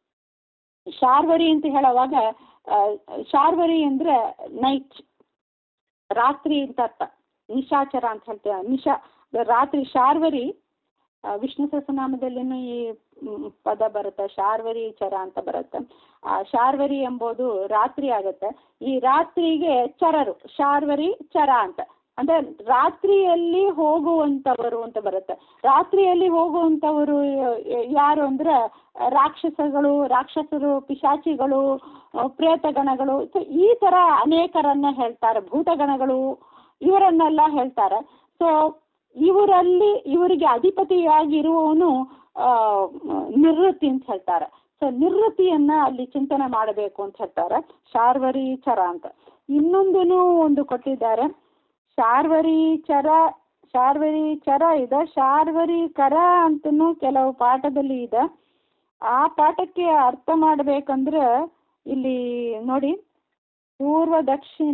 ಶಾರ್ವರಿ ಅಂತ ಹೇಳುವಾಗ ಆ, ಶಾರ್ವರಿ ಅಂದ್ರೆ ನೈಟ್ ರಾತ್ರಿ ಅಂತ ಅರ್ಥ ನಿಶಾಚರ ಅಂತ ಹೇಳ್ತೇವೆ ನಿಶಾ ರಾತ್ರಿ ಶಾರ್ವರಿ ಆ, ವಿಷ್ಣು ಸಹಸ್ರನಾಮದಲ್ಲಿನೂ ಈ ಮ್, ಪದ ಬರುತ್ತೆ ಶಾರ್ವರಿ ಚರ ಅಂತ ಬರುತ್ತೆ ಆ ಶಾರ್ವರಿ ಎಂಬುದು ರಾತ್ರಿ ಆಗುತ್ತೆ ಈ ರಾತ್ರಿಗೆ ಚರರು ಶಾರ್ವರಿ ಚರ ಅಂತ ಅಂದ್ರೆ ರಾತ್ರಿಯಲ್ಲಿ ಹೋಗುವಂತವರು ಅಂತ ಬರುತ್ತೆ ರಾತ್ರಿಯಲ್ಲಿ ಹೋಗುವಂತವರು ಯ- ಯಾರು ಅಂದ್ರೆ ರಾಕ್ಷಸಗಳು ರಾಕ್ಷಸರು ಪಿಶಾಚಿಗಳು ಆ, ಪ್ರೇತಗಣಗಳು ಸೊ ಈ ತರ ಅನೇಕರನ್ನ ಹೇಳ್ತಾರೆ ಭೂತಗಣಗಳು ಇವರನ್ನೆಲ್ಲ ಹೇಳ್ತಾರೆ ಸೊ ಇವರಲ್ಲಿ ಇವರಿಗೆ ಅಧಿಪತಿಯಾಗಿರುವವನು ಆ, ನಿವೃತ್ತಿ ಅಂತ ಹೇಳ್ತಾರೆ ಸೊ ನಿವೃತ್ತಿಯನ್ನ ಅಲ್ಲಿ ಚಿಂತನೆ ಮಾಡಬೇಕು ಅಂತ ಹೇಳ್ತಾರೆ ಶಾರ್ವರಿ ಚರ ಅಂತ ಇನ್ನೊಂದೂ ಒಂದು ಕೊಟ್ಟಿದ್ದಾರೆ ಶಾರ್ವರಿ ಚರ ಶಾರ್ವರಿ ಚರ ಇದೆ ಶಾರ್ವರಿ ಕರ ಅಂತನೂ ಕೆಲವು ಪಾಠದಲ್ಲಿ ಇದೆ ಆ ಪಾಠಕ್ಕೆ ಅರ್ಥ ಮಾಡಬೇಕಂದ್ರೆ ಇಲ್ಲಿ ನೋಡಿ ಪೂರ್ವ ದಕ್ಷಿಣ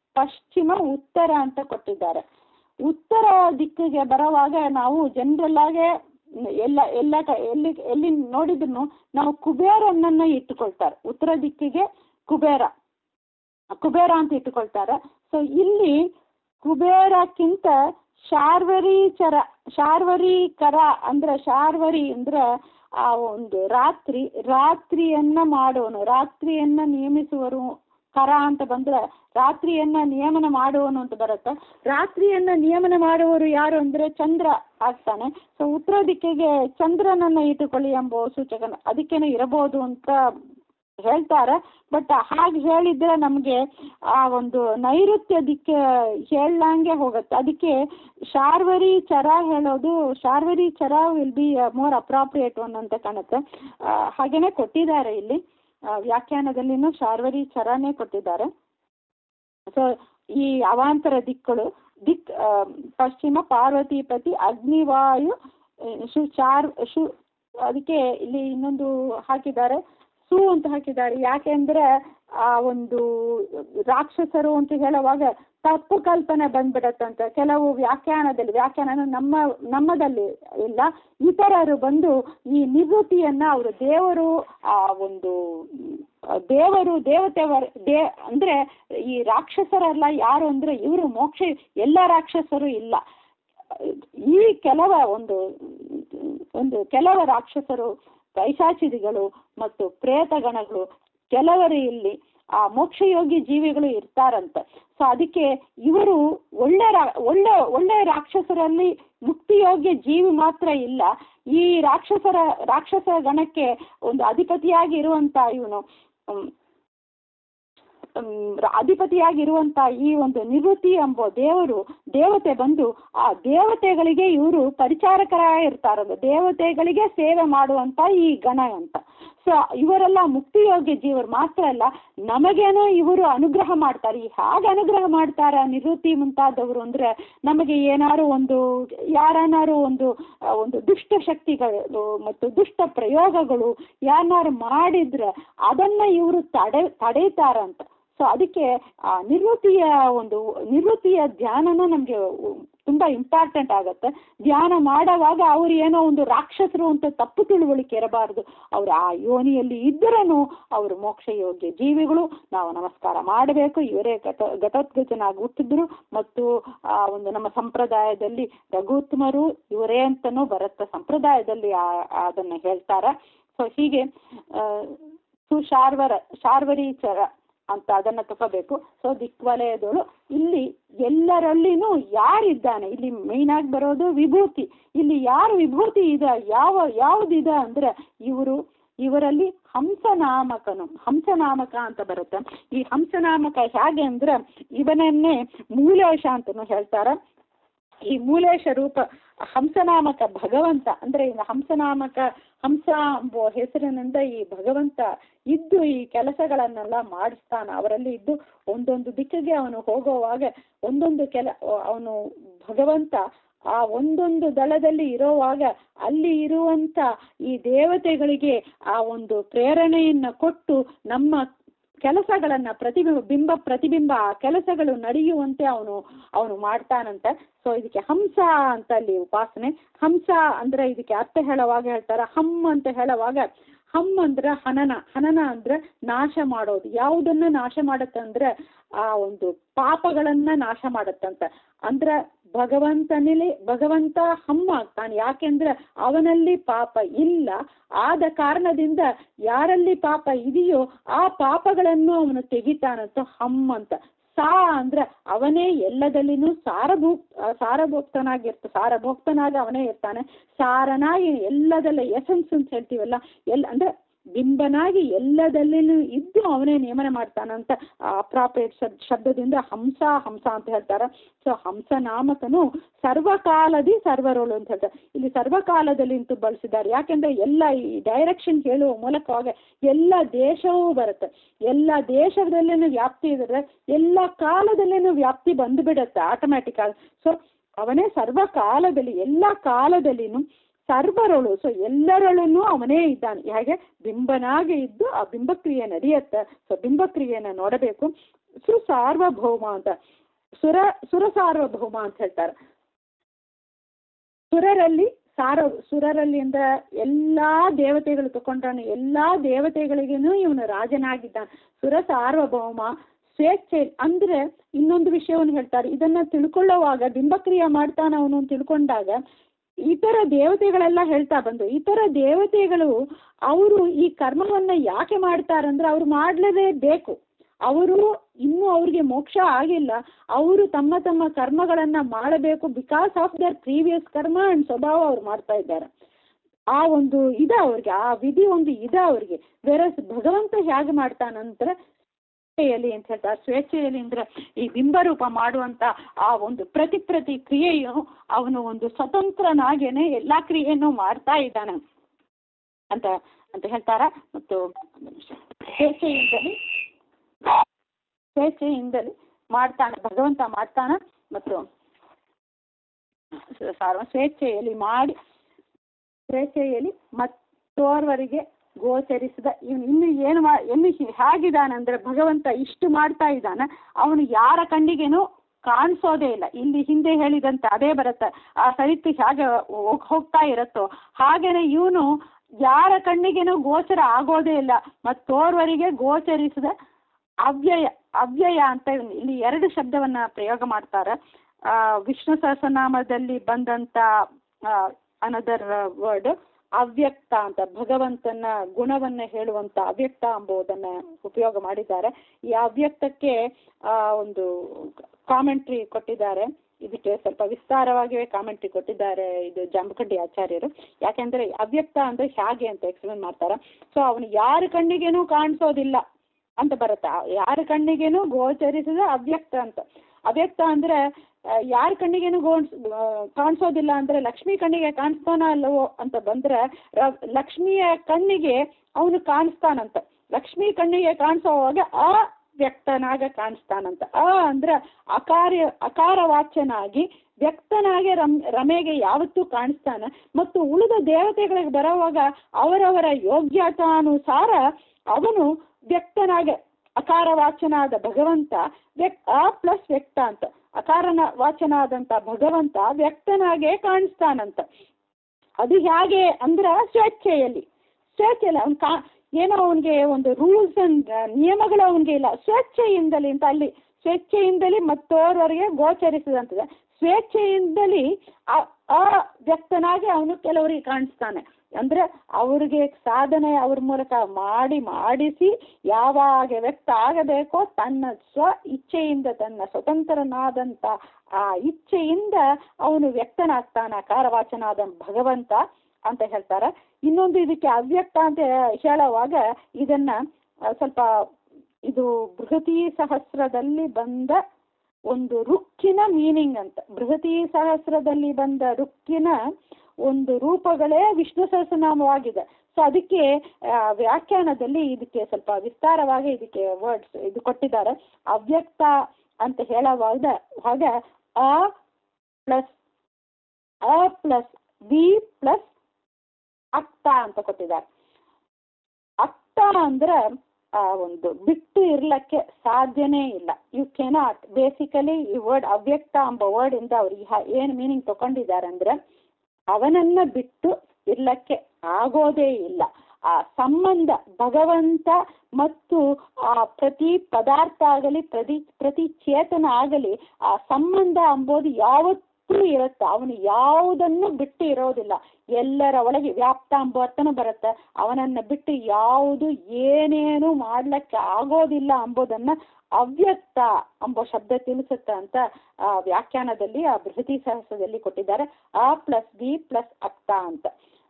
ಪಶ್ಚಿಮ ಉತ್ತರ ಅಂತ ಕೊಟ್ಟಿದ್ದಾರೆ ಉತ್ತರ ದಿಕ್ಕಿಗೆ ಬರುವಾಗ ನಾವು ಜನರಲ್ ಆಗಿ ಎಲ್ಲ ಎಲ್ಲ ಕ- ಎಲ್ಲಿ ಎಲ್ಲಿ ನೋಡಿದ್ರು ನಾವು ಕುಬೇರನನ್ನ ಇಟ್ಟುಕೊಳ್ತಾರೆ ಉತ್ತರ ದಿಕ್ಕಿಗೆ ಕುಬೇರ ಕುಬೇರ ಅಂತ ಇಟ್ಟುಕೊಳ್ತಾರೆ ಸೊ ಇಲ್ಲಿ ಕುಬೇರಕ್ಕಿಂತ ಶಾರ್ವರೀಚರ ಶಾರ್ವರೀಕರ ಅಂದ್ರೆ ಶಾರ್ವರಿ ಅಂದ್ರೆ ಆ ಒಂದು ರಾತ್ರಿ ರಾತ್ರಿಯನ್ನ ಮಾಡೋನು ರಾತ್ರಿಯನ್ನ ನಿಯಮಿಸುವರು ಕರ ಅಂತ ಬಂದ್ರೆ ರಾತ್ರಿಯನ್ನ ನಿಯಮನ ಮಾಡುವನು ಅಂತ ಬರುತ್ತೆ ರಾತ್ರಿಯನ್ನ ನಿಯಮನ ಮಾಡುವವರು ಯಾರು ಅಂದ್ರೆ ಚಂದ್ರ ಆಗ್ತಾನೆ ಸೊ ಉತ್ತರ ದಿಕ್ಕಿಗೆ ಚಂದ್ರನನ್ನ ಇಟ್ಟುಕೊಳ್ಳಿ ಎಂಬ ಸೂಚಕ ಅದಕ್ಕೇನೆ ಇರಬಹುದು ಅಂತ ಹೇಳ್ತಾರೆ ಬಟ್ ಹಾಗೆ ಹೇಳಿದ್ರೆ ನಮಗೆ ಆ ಒಂದು ನೈಋತ್ಯ ದಿಕ್ಕ ಹೇಳಂಗೆ ಹೋಗುತ್ತೆ ಅದಕ್ಕೆ ಶಾರ್ವರಿ ಚರ ಹೇಳೋದು ಶಾರ್ವರಿ ಚರ will be more appropriate one ಅಂತ ಕಾಣುತ್ತೆ ಆ, ಹಾಗೇನೆ ಕೊಟ್ಟಿದ್ದಾರೆ ಇಲ್ಲಿ ಆ, ವ್ಯಾಖ್ಯಾನದಲ್ಲಿನೂ ಶಾರ್ವರಿ ಚರನೇ ಕೊಟ್ಟಿದ್ದಾರೆ ಸೊ ಈ ಅವಾಂತರ ದಿಕ್ಕುಗಳು ದಿಕ್ ಆ, ಪಶ್ಚಿಮ ಪಾರ್ವತಿಪತಿ ಅಗ್ನಿವಾಯು ಆ, ಶು ಚಾರ್ ಶು ಅದಕ್ಕೆ ಇಲ್ಲಿ ಇನ್ನೊಂದು ಹಾಕಿದ್ದಾರೆ ಸು ಅಂತ ಹಾಕಿದ್ದಾರೆ ಯಾಕೆಂದ್ರೆ ಆ ಒಂದು ರಾಕ್ಷಸರು ಅಂತ ಹೇಳುವಾಗ ತಪ್ಪು ಕಲ್ಪನೆ ಬಂದ್ಬಿಡತ್ತಂತೆ ಕೆಲವು ವ್ಯಾಖ್ಯಾನದಲ್ಲಿ ವ್ಯಾಖ್ಯಾನ ನಮ್ಮ ನಮ್ಮದಲ್ಲಿ ಇಲ್ಲ ಇತರರು ಬಂದು ಈ ನಿವೃತ್ತಿಯನ್ನ ಅವರು ದೇವರು ಆ ಒಂದು ಆ, ದೇವರು ದೇವತೆ ವರ್- ದೇ ಅಂದ್ರೆ ಈ ರಾಕ್ಷಸರೆಲ್ಲ ಯಾರು ಅಂದ್ರೆ ಇವರು ಮೋಕ್ಷ ಎಲ್ಲ ರಾಕ್ಷಸರು ಇಲ್ಲ ಈ ಕೆಲವ ಒಂದು ಒಂದು ಕೆಲವ ರಾಕ್ಷಸರು ಪೈಶಾಚಿದಿಗಳು ಮತ್ತು ಪ್ರೇತಗಣಗಳು ಕೆಲವರು ಇಲ್ಲಿ ಆ ಮೋಕ್ಷಯೋಗಿ ಜೀವಿಗಳು ಇರ್ತಾರಂತೆ ಸೊ ಅದಕ್ಕೆ ಇವರು ಒಳ್ಳೆ ರಾ- ಒಳ್ಳೆ ಒಳ್ಳೆ ರಾಕ್ಷಸರಲ್ಲಿ ಮುಕ್ತಿಯೋಗ್ಯ ಜೀವಿ ಮಾತ್ರ ಇಲ್ಲ ಈ ರಾಕ್ಷಸರ ರಾಕ್ಷಸ ಗಣಕ್ಕೆ ಒಂದು ಅಧಿಪತಿಯಾಗಿ ಇರುವಂತ ಇವನು ಅಧಿಪತಿಯಾಗಿರುವಂತ ಈ ಒಂದು ನಿವೃತ್ತಿ ಎಂಬ ದೇವರು ದೇವತೆ ಬಂದು ಆ ದೇವತೆಗಳಿಗೆ ಇವರು ಪರಿಚಾರಕರ ಇರ್ತಾರಂತ ದೇವತೆಗಳಿಗೆ ಸೇವೆ ಮಾಡುವಂತ ಈ ಗಣ ಅಂತ ಸೊ ಇವರೆಲ್ಲ ಮುಕ್ತಿಯೋಗ್ಯ ಜೀವರು ಮಾತ್ರ ಅಲ್ಲ ನಮಗೇನೋ ಇವರು ಅನುಗ್ರಹ ಮಾಡ್ತಾರೆ ಈ ಹೇಗೆ ಅನುಗ್ರಹ ಮಾಡ್ತಾರ ನಿವೃತ್ತಿ ಮುಂತಾದವರು ಅಂದ್ರೆ ನಮಗೆ ಏನಾರು ಒಂದು ಯಾರನ್ನಾರು ಒಂದು ಆ, ಒಂದು ದುಷ್ಟ ಶಕ್ತಿಗಳು ಮತ್ತು ದುಷ್ಟ ಪ್ರಯೋಗಗಳು ಯಾರನ್ನಾರು ಮಾಡಿದ್ರೆ ಅದನ್ನ ಇವರು ತಡೆ ತಡೀತಾರಂತ ಸೊ ಅದಕ್ಕೆ ಆ ನಿವೃತ್ತಿಯ ಒಂದು ನಿವೃತ್ತಿಯ ಧ್ಯಾನನ ನಮಗೆ ತುಂಬಾ ಇಂಪಾರ್ಟೆಂಟ್ ಆಗುತ್ತೆ ಧ್ಯಾನ ಮಾಡುವಾಗ ಅವ್ರು ಏನೋ ಒಂದು ರಾಕ್ಷಸರು ಅಂತ ತಪ್ಪು ತಿಳುವಳಿಕೆ ಇರಬಾರ್ದು ಅವ್ರು ಆ ಯೋನಿಯಲ್ಲಿ ಇದ್ದರನು ಅವರು ಮೋಕ್ಷ ಯೋಗ್ಯ ಜೀವಿಗಳು ನಾವು ನಮಸ್ಕಾರ ಮಾಡಬೇಕು ಇವರೇ ಘಟ ಘಟೋತ್ಕಚನಾಗಿ ಹುಟ್ಟಿದ್ರು ಮತ್ತು ಆ ಒಂದು ನಮ್ಮ ಸಂಪ್ರದಾಯದಲ್ಲಿ ರಘುತ್ತಮರು ಇವರೇ ಅಂತನೂ ಬರುತ್ತೆ ಸಂಪ್ರದಾಯದಲ್ಲಿ ಆ ಅದನ್ನ ಹೇಳ್ತಾರೆ ಸೊ ಹೀಗೆ ಆ, ಸುಶಾರ್ವರ ಶಾರ್ವರೀಚರ ಅಂತ ಅದನ್ನ ತಗೋಬೇಕು ಸೊ ದಿಕ್ವಲಯದಳು ಇಲ್ಲಿ ಎಲ್ಲರಲ್ಲಿನೂ ಯಾರಿದ್ದಾನೆ ಇಲ್ಲಿ ಮೇನ್ ಆಗಿ ಬರೋದು ವಿಭೂತಿ ಇಲ್ಲಿ ಯಾರು ವಿಭೂತಿ ಇದೆ ಯಾವ ಯಾವ್ದಿದೆ ಅಂದ್ರೆ ಇವರು ಇವರಲ್ಲಿ ಹಂಸನಾಮಕನು ಹಂಸನಾಮಕ ಅಂತ ಬರುತ್ತೆ ಈ ಹಂಸನಾಮಕ ಹೇಗೆ ಅಂದ್ರೆ ಇವನನ್ನೇ ಮೂಲೇಶ ಅಂತನೂ ಹೇಳ್ತಾರೆ ಈ ಮೂಲೇಶ ರೂಪ ಹಂಸನಾಮಕ ಭಗವಂತ ಅಂದ್ರೆ ಈ ಹಂಸನಾಮಕ ಹಂಸ ಎಂಬ ಹೆಸರಿನಿಂದ ಈ ಭಗವಂತ ಇದ್ದು ಈ ಕೆಲಸಗಳನ್ನೆಲ್ಲ ಮಾಡಿಸ್ತಾನ ಅವರಲ್ಲಿ ಇದ್ದು ಒಂದೊಂದು ದಿಕ್ಕಿಗೆ ಅವನು ಹೋಗುವಾಗ ಒಂದೊಂದು ಕೆಲ ಅವನು ಭಗವಂತ ಆ ಒಂದೊಂದು ದಳದಲ್ಲಿ ಇರುವಾಗ ಅಲ್ಲಿ ಇರುವಂತ ಈ ದೇವತೆಗಳಿಗೆ ಆ ಒಂದು ಪ್ರೇರಣೆಯನ್ನ ಕೊಟ್ಟು ನಮ್ಮ ಕೆಲಸಗಳನ್ನ ಪ್ರತಿಬಿಂಬ ಬಿಂಬ ಪ್ರತಿಬಿಂಬ ಆ ಕೆಲಸಗಳು ನಡೆಯುವಂತೆ ಅವನು ಅವನು ಮಾಡ್ತಾನಂತೆ ಸೊ ಇದಕ್ಕೆ ಹಂಸ ಅಂತ ಅಲ್ಲಿ ಉಪಾಸನೆ ಹಂಸ ಅಂದ್ರೆ ಇದಕ್ಕೆ ಅರ್ಥ ಹೇಳುವಾಗ ಹೇಳ್ತಾರ ಹಮ್ ಅಂತ ಹೇಳುವಾಗ ಹಮ್ ಅಂದ್ರೆ ಹನನ ಹನನ ಅಂದ್ರೆ ನಾಶ ಮಾಡೋದು ಯಾವುದನ್ನ ನಾಶ ಮಾಡತ್ತಂದ್ರೆ ಆ ಒಂದು ಪಾಪಗಳನ್ನ ನಾಶ ಮಾಡತ್ತಂತ ಅಂದ್ರ ಭಗವಂತನಲ್ಲಿ ಭಗವಂತ ಹಮ್ಮ ಆಗ್ತಾನೆ ಯಾಕೆಂದ್ರೆ ಅವನಲ್ಲಿ ಪಾಪ ಇಲ್ಲ ಆದ ಕಾರಣದಿಂದ ಯಾರಲ್ಲಿ ಪಾಪ ಇದೆಯೋ ಆ ಪಾಪಗಳನ್ನು ಅವನು ತೆಗಿತಾನಂತ ಹಮ್ ಅಂತ ಸಾ ಅಂದ್ರೆ ಅವನೇ ಎಲ್ಲದಲ್ಲಿನೂ ಸಾರಭೂ ಸಾರಭೋಕ್ತನಾಗಿರ್ತ ಸಾರಭೋಕ್ತನಾಗಿ ಅವನೇ ಇರ್ತಾನೆ ಸಾರನಾಗಿ ಎಲ್ಲದಲ್ಲ ಎಸೆನ್ಸ್ ಅಂತ ಹೇಳ್ತೀವಲ್ಲ ಎಲ್ಲ ಅಂದ್ರೆ ಬಿಂಬನಾಗಿ ಎಲ್ಲದಲ್ಲಿನೂ ಇದ್ದು ಅವನೇ ನೇಮನ ಮಾಡ್ತಾನಂತ ಅಪ್ರಾಪೇಟ್ ಶಬ್ದದಿಂದ ಹಂಸ ಹಂಸ ಅಂತ ಹೇಳ್ತಾರೆ ಸೊ ಹಂಸ ನಾಮಕನು ಸರ್ವಕಾಲದಿ ಸರ್ವರೋಳು ಅಂತ ಹೇಳ್ತಾರೆ ಇಲ್ಲಿ ಸರ್ವಕಾಲದಲ್ಲಿ ಅಂತೂ ಬಳಸಿದ್ದಾರೆ ಯಾಕೆಂದ್ರೆ ಎಲ್ಲ ಈ ಡೈರೆಕ್ಷನ್ ಹೇಳುವ ಮೂಲಕವಾಗ ಎಲ್ಲ ದೇಶವೂ ಬರುತ್ತೆ ಎಲ್ಲ ದೇಶದಲ್ಲೇನು ವ್ಯಾಪ್ತಿ ಇದ್ರೆ ಎಲ್ಲ ಕಾಲದಲ್ಲೇನು ವ್ಯಾಪ್ತಿ ಬಂದು ಬಿಡುತ್ತೆ ಆಟೋಮ್ಯಾಟಿಕ್ ಆಗಿ ಸೊ ಅವನೇ ಸರ್ವ ಕಾಲದಲ್ಲಿ ಎಲ್ಲ ಕಾಲದಲ್ಲಿನೂ ಸರ್ವರೊಳು ಸೊ ಎಲ್ಲರೊಳನು ಅವನೇ ಇದ್ದಾನೆ ಹಾಗೆ ಬಿಂಬನಾಗಿ ಇದ್ದು ಆ ಬಿಂಬಕ್ರಿಯೆ ನಡೆಯುತ್ತೆ ಸೊ ಬಿಂಬಕ್ರಿಯೆನ ನೋಡಬೇಕು ಸುಸಾರ್ವಭೌಮ ಅಂತ ಸುರ ಸುರ ಸಾರ್ವಭೌಮ ಅಂತ ಹೇಳ್ತಾರೆ ಸುರರಲ್ಲಿ ಸಾರ ಸುರರಲ್ಲಿ ಅಂದ್ರ ಎಲ್ಲಾ ದೇವತೆಗಳು ತಕೊಂಡ್ರಾನು ಎಲ್ಲಾ ದೇವತೆಗಳಿಗೇನು ಇವನು ರಾಜನಾಗಿದ್ದಾನೆ ಸುರ ಸಾರ್ವಭೌಮ ಸ್ವೇಚ್ಛೆ ಅಂದ್ರೆ ಇನ್ನೊಂದು ವಿಷಯವನ್ನು ಹೇಳ್ತಾರೆ ಇದನ್ನ ತಿಳ್ಕೊಳ್ಳೋವಾಗ ಬಿಂಬಕ್ರಿಯೆ ಮಾಡ್ತಾನ ಅವನು ಅಂತ ತಿಳ್ಕೊಂಡಾಗ ಇತರ ದೇವತೆಗಳೆಲ್ಲ ಹೇಳ್ತಾ ಬಂದು ಇತರ ದೇವತೆಗಳು ಅವರು ಈ ಕರ್ಮವನ್ನ ಯಾಕೆ ಮಾಡ್ತಾರಂದ್ರೆ ಅವ್ರು ಮಾಡ್ಲೇಬೇಕು ಅವರು ಇನ್ನೂ ಅವ್ರಿಗೆ ಮೋಕ್ಷ ಆಗಿಲ್ಲ ಅವರು ತಮ್ಮ ತಮ್ಮ ಕರ್ಮಗಳನ್ನ ಮಾಡಬೇಕು because of their previous karma and ಸ್ವಭಾವ ಅವ್ರು ಮಾಡ್ತಾ ಇದ್ದಾರೆ ಆ ಒಂದು ಇದ ಅವ್ರಿಗೆ ಆ ವಿಧಿ ಒಂದು ಇದ ಅವ್ರಿಗೆ ಬೇರೆ ಭಗವಂತ ಹೇಗೆ ಮಾಡ್ತಾನಂದ್ರೆ ಸ್ವೇಚ್ಛೆಯಲ್ಲಿ ಅಂತ ಹೇಳ್ತಾರೆ ಸ್ವೇಚ್ಛೆಯಲ್ಲಿ ಅಂದ್ರೆ ಈ ಬಿಂಬರೂಪ ಮಾಡುವಂತ ಆ ಒಂದು ಪ್ರತಿ ಪ್ರತಿ ಕ್ರಿಯೆಯು ಅವನು ಒಂದು ಸ್ವತಂತ್ರನಾಗೇನೆ ಎಲ್ಲಾ ಕ್ರಿಯೆಯನ್ನು ಮಾಡ್ತಾ ಇದ್ದಾನೆ ಅಂತ ಅಂತ ಹೇಳ್ತಾರ ಮತ್ತು ಸ್ವೇಚ್ಛೆಯಿಂದಲೇ ಸ್ವೇಚ್ಛೆಯಿಂದಲೇ ಮಾಡ್ತಾನೆ ಭಗವಂತ ಮಾಡ್ತಾನ ಮತ್ತು ಸಾರ್ವ ಸ್ವೇಚ್ಛೆಯಲ್ಲಿ ಮಾಡಿ ಸ್ವೇಚ್ಛೆಯಲ್ಲಿ ಮತ್ತೋರ್ವರಿಗೆ ಗೋಚರಿಸಿದ ಇವನು ಇನ್ನು ಏನು ಮಾ ಇನ್ನು ಹೇಗಿದ್ದಾನಂದ್ರೆ ಭಗವಂತ ಇಷ್ಟು ಮಾಡ್ತಾ ಇದ್ದಾನ ಅವನು ಯಾರ ಕಣ್ಣಿಗೇನು ಕಾಣಿಸೋದೇ ಇಲ್ಲ ಇಲ್ಲಿ ಹಿಂದೆ ಹೇಳಿದಂತೆ ಅದೇ ಬರುತ್ತೆ ಆ ಸರಿತು ಹೇಗೆ ಹೋಗ್- ಹೋಗ್ತಾ ಇರತ್ತೋ ಹಾಗೇನೆ ಇವನು ಯಾರ ಕಣ್ಣಿಗೇನು ಗೋಚರ ಆಗೋದೇ ಇಲ್ಲ ಮತ್ತೋರ್ವರಿಗೆ ಗೋಚರಿಸಿದ ಅವ್ಯಯ ಅವ್ಯಯ ಅಂತ ಇವ್ನು ಇಲ್ಲಿ ಎರಡು ಶಬ್ದವನ್ನ ಪ್ರಯೋಗ ಮಾಡ್ತಾರೆ ಆ ವಿಷ್ಣು ಸಹಸ್ರನಾಮದಲ್ಲಿ ಬಂದಂತ ಅನದರ್ ವರ್ಡ್ ಅವ್ಯಕ್ತ ಅಂತ ಭಗವಂತನ ಗುಣವನ್ನ ಹೇಳುವಂತ ಅವ್ಯಕ್ತ ಎಂಬುದನ್ನ ಉಪಯೋಗ ಮಾಡಿದ್ದಾರೆ ಈ ಅವ್ಯಕ್ತಕ್ಕೆ ಆ ಒಂದು ಕಾಮೆಂಟ್ರಿ ಕೊಟ್ಟಿದ್ದಾರೆ ಇದಕ್ಕೆ ಸ್ವಲ್ಪ ವಿಸ್ತಾರವಾಗಿಯೇ ಕಾಮೆಂಟ್ರಿ ಕೊಟ್ಟಿದ್ದಾರೆ ಇದು ಜಾಂಬಕಡ್ಡಿ ಆಚಾರ್ಯರು ಯಾಕೆಂದ್ರೆ ಅವ್ಯಕ್ತ ಅಂದ್ರೆ ಹೇಗೆ ಅಂತ ಎಕ್ಸ್ಪ್ಲೇನ್ ಮಾಡ್ತಾರೆ ಸೊ ಅವನು ಯಾರ ಕಣ್ಣಿಗೇನೂ ಕಾಣಿಸೋದಿಲ್ಲ ಅಂತ ಬರುತ್ತೆ ಯಾರ ಕಣ್ಣಿಗೇನು ಗೋಚರಿಸಿದ ಅವ್ಯಕ್ತ ಅಂತ ಅವ್ಯಕ್ತ ಅಂದ್ರೆ ಯಾರ ಕಣ್ಣಿಗೇನು ಗೋಣ್ಸ್ ಕಾಣಿಸೋದಿಲ್ಲ ಅಂದ್ರೆ ಲಕ್ಷ್ಮಿ ಕಣ್ಣಿಗೆ ಕಾಣಿಸ್ತಾನ ಅಲ್ಲವೋ ಅಂತ ಬಂದ್ರೆ ರ- ಲಕ್ಷ್ಮಿಯ ಕಣ್ಣಿಗೆ ಅವನು ಕಾಣಿಸ್ತಾನಂತ ಲಕ್ಷ್ಮಿ ಕಣ್ಣಿಗೆ ಕಾಣಿಸೋವಾಗ ಆ ವ್ಯಕ್ತನಾಗ ಕಾಣಿಸ್ತಾನಂತ ಆ ಅಂದ್ರೆ ಅಕಾರ ಅಕಾರವಾಚ್ಯನಾಗಿ ವ್ಯಕ್ತನಾಗಿ ರಮ್ ರಮೆಗೆ ಯಾವತ್ತೂ ಕಾಣಿಸ್ತಾನ ಮತ್ತು ಉಳಿದ ದೇವತೆಗಳಿಗೆ ಬರೋವಾಗ ಅವರವರ ಯೋಗ್ಯತಾನುಸಾರ ಅವನು ವ್ಯಕ್ತನಾಗ ಅಕಾರ ವಾಚನಾದ ಭಗವಂತ ವ್ಯಕ್ ಆ ಪ್ಲಸ್ ವ್ಯಕ್ತ ಅಂತ ಅಕಾರನ ವಾಚನಾದಂತ ಭಗವಂತ ವ್ಯಕ್ತನಾಗೆ ಕಾಣಿಸ್ತಾನಂತ ಅದು ಹೇಗೆ ಅಂದ್ರ ಸ್ವೇಚ್ಛೆಯಲ್ಲಿ ಸ್ವೇಚ್ಛೆಯಲ್ಲಿ ಅವ್ನ್ ಕಾ ಏನೋ ಅವನಿಗೆ ಒಂದು ರೂಲ್ಸ್ ಅಂಡ್ ನಿಯಮಗಳು ಅವನಿಗೆ ಇಲ್ಲ ಸ್ವೇಚ್ಛೆಯಿಂದಲೇ ಅಂತ ಅಲ್ಲಿ ಸ್ವೇಚ್ಛೆಯಿಂದಲೇ ಮತ್ತೋರ್ವರಿಗೆ ಗೋಚರಿಸಿದಂತದೆ ಸ್ವೇಚ್ಛೆಯಿಂದಲೇ ಆ- ಆ ವ್ಯಕ್ತನಾಗಿ ಅವನು ಕೆಲವರಿಗೆ ಕಾಣಿಸ್ತಾನೆ ಅಂದ್ರೆ ಅವ್ರಿಗೆ ಸಾಧನೆ ಅವ್ರ ಮೂಲಕ ಮಾಡಿ ಮಾಡಿಸಿ ಯಾವಾಗ ವ್ಯಕ್ತ ಆಗಬೇಕೋ ತನ್ನ ಸ್ವ ಇಚ್ಛೆಯಿಂದ ತನ್ನ ಸ್ವತಂತ್ರನಾದಂತ ಆ ಇಚ್ಛೆಯಿಂದ ಅವನು ವ್ಯಕ್ತನಾಗ್ತಾನ ಕಾರವಾಚನಾದ ಭಗವಂತ ಅಂತ ಹೇಳ್ತಾರೆ ಇನ್ನೊಂದು ಇದಕ್ಕೆ ಅವ್ಯಕ್ತ ಅಂತ ಹೇಳುವಾಗ ಇದನ್ನ ಆ, ಸ್ವಲ್ಪ ಇದು ಬೃಹತಿ ಸಹಸ್ರದಲ್ಲಿ ಬಂದ ಒಂದು ರುಕ್ಕಿನ ಮೀನಿಂಗ್ ಅಂತ ಬೃಹತಿ ಸಹಸ್ರದಲ್ಲಿ ಬಂದ ರುಕ್ಕಿನ ಒಂದು ರೂಪಗಳೇ ವಿಷ್ಣು ಸಹಸ್ರನಾಮವಾಗಿದೆ ಸೊ ಅದಕ್ಕೆ ಆ, ವ್ಯಾಖ್ಯಾನದಲ್ಲಿ ಇದಕ್ಕೆ ಸ್ವಲ್ಪ ವಿಸ್ತಾರವಾಗಿ ಇದಕ್ಕೆ ವರ್ಡ್ಸ್ ಇದು ಕೊಟ್ಟಿದ್ದಾರೆ ಅವ್ಯಕ್ತ ಅಂತ ಹೇಳುವಾಗ ಹಾಗೆ ಅ ಪ್ಲಸ್ ಅ ಪ್ಲಸ್ ವಿ ಪ್ಲಸ್ ಅಕ್ತ ಅಂತ ಕೊಟ್ಟಿದ್ದಾರೆ ಅಕ್ತ ಅಂದ್ರೆ ಆ ಒಂದು ಬಿಟ್ಟು ಇರ್ಲಕ್ಕೆ ಸಾಧ್ಯನೇ ಇಲ್ಲ ಯು ಕೆನಾಟ್ ಬೇಸಿಕಲಿ ಈ ವರ್ಡ್ ಅವ್ಯಕ್ತ ಎಂಬ ವರ್ಡ್ ಇಂದ ಅವ್ರು ಈ- ಏನ್ ಮೀನಿಂಗ್ ತಗೊಂಡಿದ್ದಾರೆ ಅಂದ್ರೆ ಅವನನ್ನ ಬಿಟ್ಟು ಇರ್ಲಕ್ಕೆ ಆಗೋದೇ ಇಲ್ಲ ಆ ಸಂಬಂಧ ಭಗವಂತ ಮತ್ತು ಆ ಪ್ರತಿ ಪದಾರ್ಥ ಆಗಲಿ ಪ್ರತಿ ಪ್ರತಿ ಚೇತನ ಆಗಲಿ ಆ ಸಂಬಂಧ ಅಂಬೋದು ಯಾವತ್ತೂ ಇರುತ್ತೆ ಅವನು ಯಾವುದನ್ನು ಬಿಟ್ಟು ಇರೋದಿಲ್ಲ ಎಲ್ಲರ ಒಳಗೆ ವ್ಯಾಪ್ತ ಎಂಬ ಅರ್ಥನೂ ಬರುತ್ತೆ ಅವನನ್ನ ಬಿಟ್ಟು ಯಾವುದು ಏನೇನು ಮಾಡ್ಲಿಕ್ಕೆ ಆಗೋದಿಲ್ಲ ಎಂಬುದನ್ನ ಅವ್ಯಕ್ತ ಎಂಬ ಶಬ್ದ ತಿಳಿಸುತ್ತೆ ಅಂತ ಆ ವ್ಯಾಖ್ಯಾನದಲ್ಲಿ ಆ ಬೃಹತಿ ಸಹಸ್ರದಲ್ಲಿ ಕೊಟ್ಟಿದ್ದಾರೆ ಆ ಪ್ಲಸ್ ಬಿ ಪ್ಲಸ್ ಅಕ್ತ ಅಂತ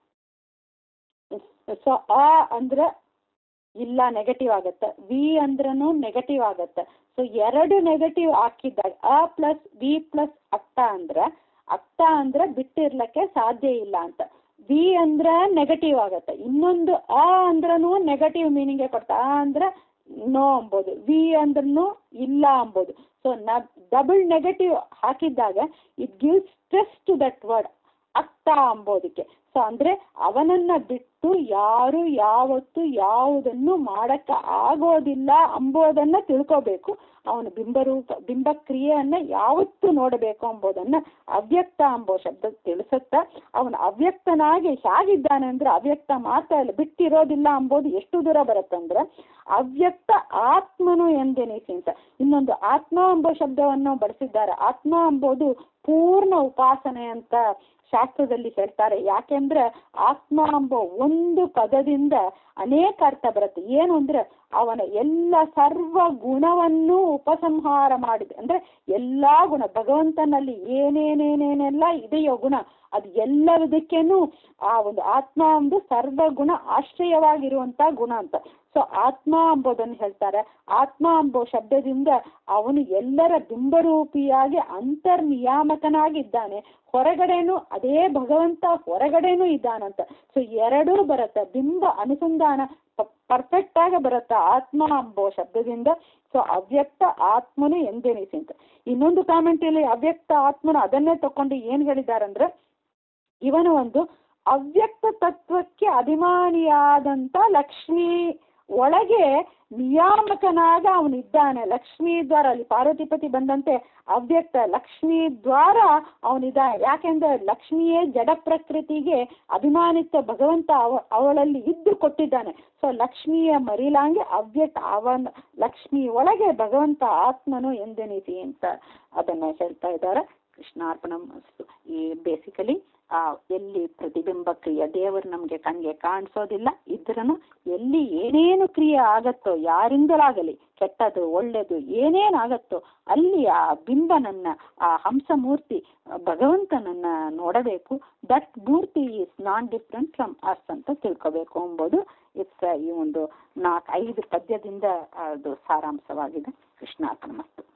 ಸೊ ಆ ಅಂದ್ರೆ ಇಲ್ಲ ನೆಗೆಟಿವ್ ಆಗತ್ತೆ ವಿ ಅಂದ್ರೂ ನೆಗೆಟಿವ್ ಆಗತ್ತೆ ಸೊ ಎರಡು ನೆಗೆಟಿವ್ ಹಾಕಿದಾಗ ಅ ಪ್ಲಸ್ ವಿ ಪ್ಲಸ್ ಅಕ್ತ ಅಂದ್ರೆ ಅಕ್ತ ಅಂದ್ರೆ ಬಿಟ್ಟಿರ್ಲಕ್ಕೆ ಸಾಧ್ಯ ಇಲ್ಲ ಅಂತ ವಿ ಅಂದ್ರೆ ನೆಗೆಟಿವ್ ಆಗತ್ತೆ ಇನ್ನೊಂದು ಅ ಅಂದ್ರೂ ನೆಗೆಟಿವ್ ಮೀನಿಂಗ್ ಕೊಡ್ತಾ ಆ ಅಂದ್ರೆ ನೋ ಅಂಬೋದು ವಿ ಅಂದ್ರೂ ಇಲ್ಲ ಅಂಬೋದು ಸೊ ನ ಡಬಲ್ ನೆಗೆಟಿವ್ ಹಾಕಿದ್ದಾಗ it gives stress to that word ಅಕ್ತ ಅಂಬೋದಕ್ಕೆ ಸೊ ಅಂದ್ರೆ ಅವನನ್ನ ಬಿಟ್ಟು ಯಾರು ಯಾವತ್ತು ಯಾವುದನ್ನು ಮಾಡಕ್ಕೆ ಆಗೋದಿಲ್ಲ ಅಂಬೋದನ್ನ ತಿಳ್ಕೋಬೇಕು ಅವನ ಬಿಂಬರೂಪ ಬಿಂಬ ಕ್ರಿಯೆಯನ್ನ ಯಾವತ್ತು ನೋಡಬೇಕು ಎಂಬುದನ್ನ ಅವ್ಯಕ್ತ ಎಂಬೋ ಶಬ್ದ ತಿಳಿಸುತ್ತ ಅವನು ಅವ್ಯಕ್ತನಾಗಿ ಹೇಗಿದ್ದಾನೆ ಅಂದ್ರೆ ಅವ್ಯಕ್ತ ಮಾತ್ರ ಇಲ್ಲ ಬಿಟ್ಟಿರೋದಿಲ್ಲ ಅಂಬೋದು ಎಷ್ಟು ದೂರ ಬರುತ್ತಂದ್ರೆ ಅವ್ಯಕ್ತ ಆತ್ಮನು ಎಂದೆನಿಸಿ ಅಂತ ಇನ್ನೊಂದು ಆತ್ಮ ಎಂಬ ಶಬ್ದವನ್ನು ಬಳಸಿದ್ದಾರೆ ಆತ್ಮ ಎಂಬುದು ಪೂರ್ಣ ಉಪಾಸನೆ ಅಂತ ಶಾಸ್ತ್ರದಲ್ಲಿ ಹೇಳ್ತಾರೆ ಯಾಕೆಂದ್ರೆ ಆತ್ಮ ಎಂಬ ಒಂದು ಪದದಿಂದ ಅನೇಕ ಅರ್ಥ ಬರುತ್ತೆ ಏನು ಅಂದ್ರೆ ಅವನ ಎಲ್ಲ ಸರ್ವ ಗುಣವನ್ನು ಉಪಸಂಹಾರ ಮಾಡಿದೆ ಅಂದ್ರೆ ಎಲ್ಲಾ ಗುಣ ಭಗವಂತನಲ್ಲಿ ಏನೇನೇನೇನೆಲ್ಲ ಇದೆಯೋ ಗುಣ ಅದು ಎಲ್ಲದಕ್ಕೇನು ಆ ಒಂದು ಆತ್ಮ ಒಂದು ಸರ್ವ ಗುಣ ಆಶ್ರಯವಾಗಿರುವಂತ ಗುಣ ಅಂತ ಸೊ ಆತ್ಮ ಎಂಬುದನ್ನು ಹೇಳ್ತಾರೆ ಆತ್ಮ ಎಂಬೋ ಶಬ್ದದಿಂದ ಅವನು ಎಲ್ಲರ ಬಿಂಬರೂಪಿಯಾಗಿ ಅಂತರ್ನಿಯಾಮಕನಾಗಿದ್ದಾನೆ ಹೊರಗಡೆನು ಅದೇ ಭಗವಂತ ಹೊರಗಡೆನೂ ಇದ್ದಾನಂತ ಸೊ ಎರಡೂ ಬರುತ್ತೆ ಬಿಂಬ ಅನುಸಂಧಾನ ಪರ್ಫೆಕ್ಟ್ ಆಗಿ ಬರುತ್ತೆ ಆತ್ಮ ಎಂಬೋ ಶಬ್ದದಿಂದ ಸೊ ಅವ್ಯಕ್ತ ಆತ್ಮನು ಎಂದೆನಿಸಿ ಅಂತ ಇನ್ನೊಂದು ಕಾಮೆಂಟ್ ಇಲ್ಲಿ ಅವ್ಯಕ್ತ ಆತ್ಮನು ಅದನ್ನೇ ತಕೊಂಡು ಏನ್ ಹೇಳಿದಾರಂದ್ರೆ ಇವನು ಒಂದು ಅವ್ಯಕ್ತ ತತ್ವಕ್ಕೆ ಅಭಿಮಾನಿಯಾದಂತ ಲಕ್ಷ್ಮಿ ಒಳಗೆ ನಿಯಾಮಕನಾಗ ಅವನಿದ್ದಾನೆ ಲಕ್ಷ್ಮಿ ದ್ವಾರ ಅಲ್ಲಿ ಪಾರ್ವತಿಪತಿ ಬಂದಂತೆ ಅವ್ಯಕ್ತ ಲಕ್ಷ್ಮಿ ದ್ವಾರ ಅವನಿದ್ದಾನೆ ಯಾಕೆಂದ್ರೆ ಲಕ್ಷ್ಮಿಯೇ ಜಡ ಪ್ರಕೃತಿಗೆ ಅಭಿಮಾನಿತ ಭಗವಂತ ಅವ ಅವಳಲ್ಲಿ ಇದ್ದು ಕೊಟ್ಟಿದ್ದಾನೆ ಸೊ ಲಕ್ಷ್ಮಿಯ ಮರಿಲಾಂಗೆ ಅವ್ಯಕ್ತ ಅವನ ಲಕ್ಷ್ಮಿ ಒಳಗೆ ಭಗವಂತ ಆತ್ಮನು ಎಂದೆನಿಸಿ ಅಂತ ಅದನ್ನ ಹೇಳ್ತಾ ಇದ್ದಾರೆ ಕೃಷ್ಣಾರ್ಪಣ ಈ ಬೇಸಿಕಲಿ ಆ ಎಲ್ಲಿ ಪ್ರತಿಬಿಂಬ ಕ್ರಿಯೆ ದೇವರು ನಮಗೆ ಕಣ್ಗೆ ಕಾಣಿಸೋದಿಲ್ಲ ಇದ್ರೂ ಎಲ್ಲಿ ಏನೇನು ಕ್ರಿಯೆ ಆಗತ್ತೋ ಯಾರಿಂದಲಾಗಲಿ ಕೆಟ್ಟದು ಒಳ್ಳೆಯದು ಏನೇನಾಗತ್ತೋ ಅಲ್ಲಿ ಆ ಬಿಂಬನನ್ನ ಆ ಹಂಸಮೂರ್ತಿ ಭಗವಂತನನ್ನ ನೋಡಬೇಕು that murti is non different from us ಅಂತ ತಿಳ್ಕೋಬೇಕು ಎಂಬುದು ಇಟ್ಸ್ ಈ ಒಂದು ನಾಲ್ಕು ಐದು ಪದ್ಯದಿಂದ ಅದು ಸಾರಾಂಶವಾಗಿದೆ ಕೃಷ್ಣಾರ್ಪಣ ಮತ್ತು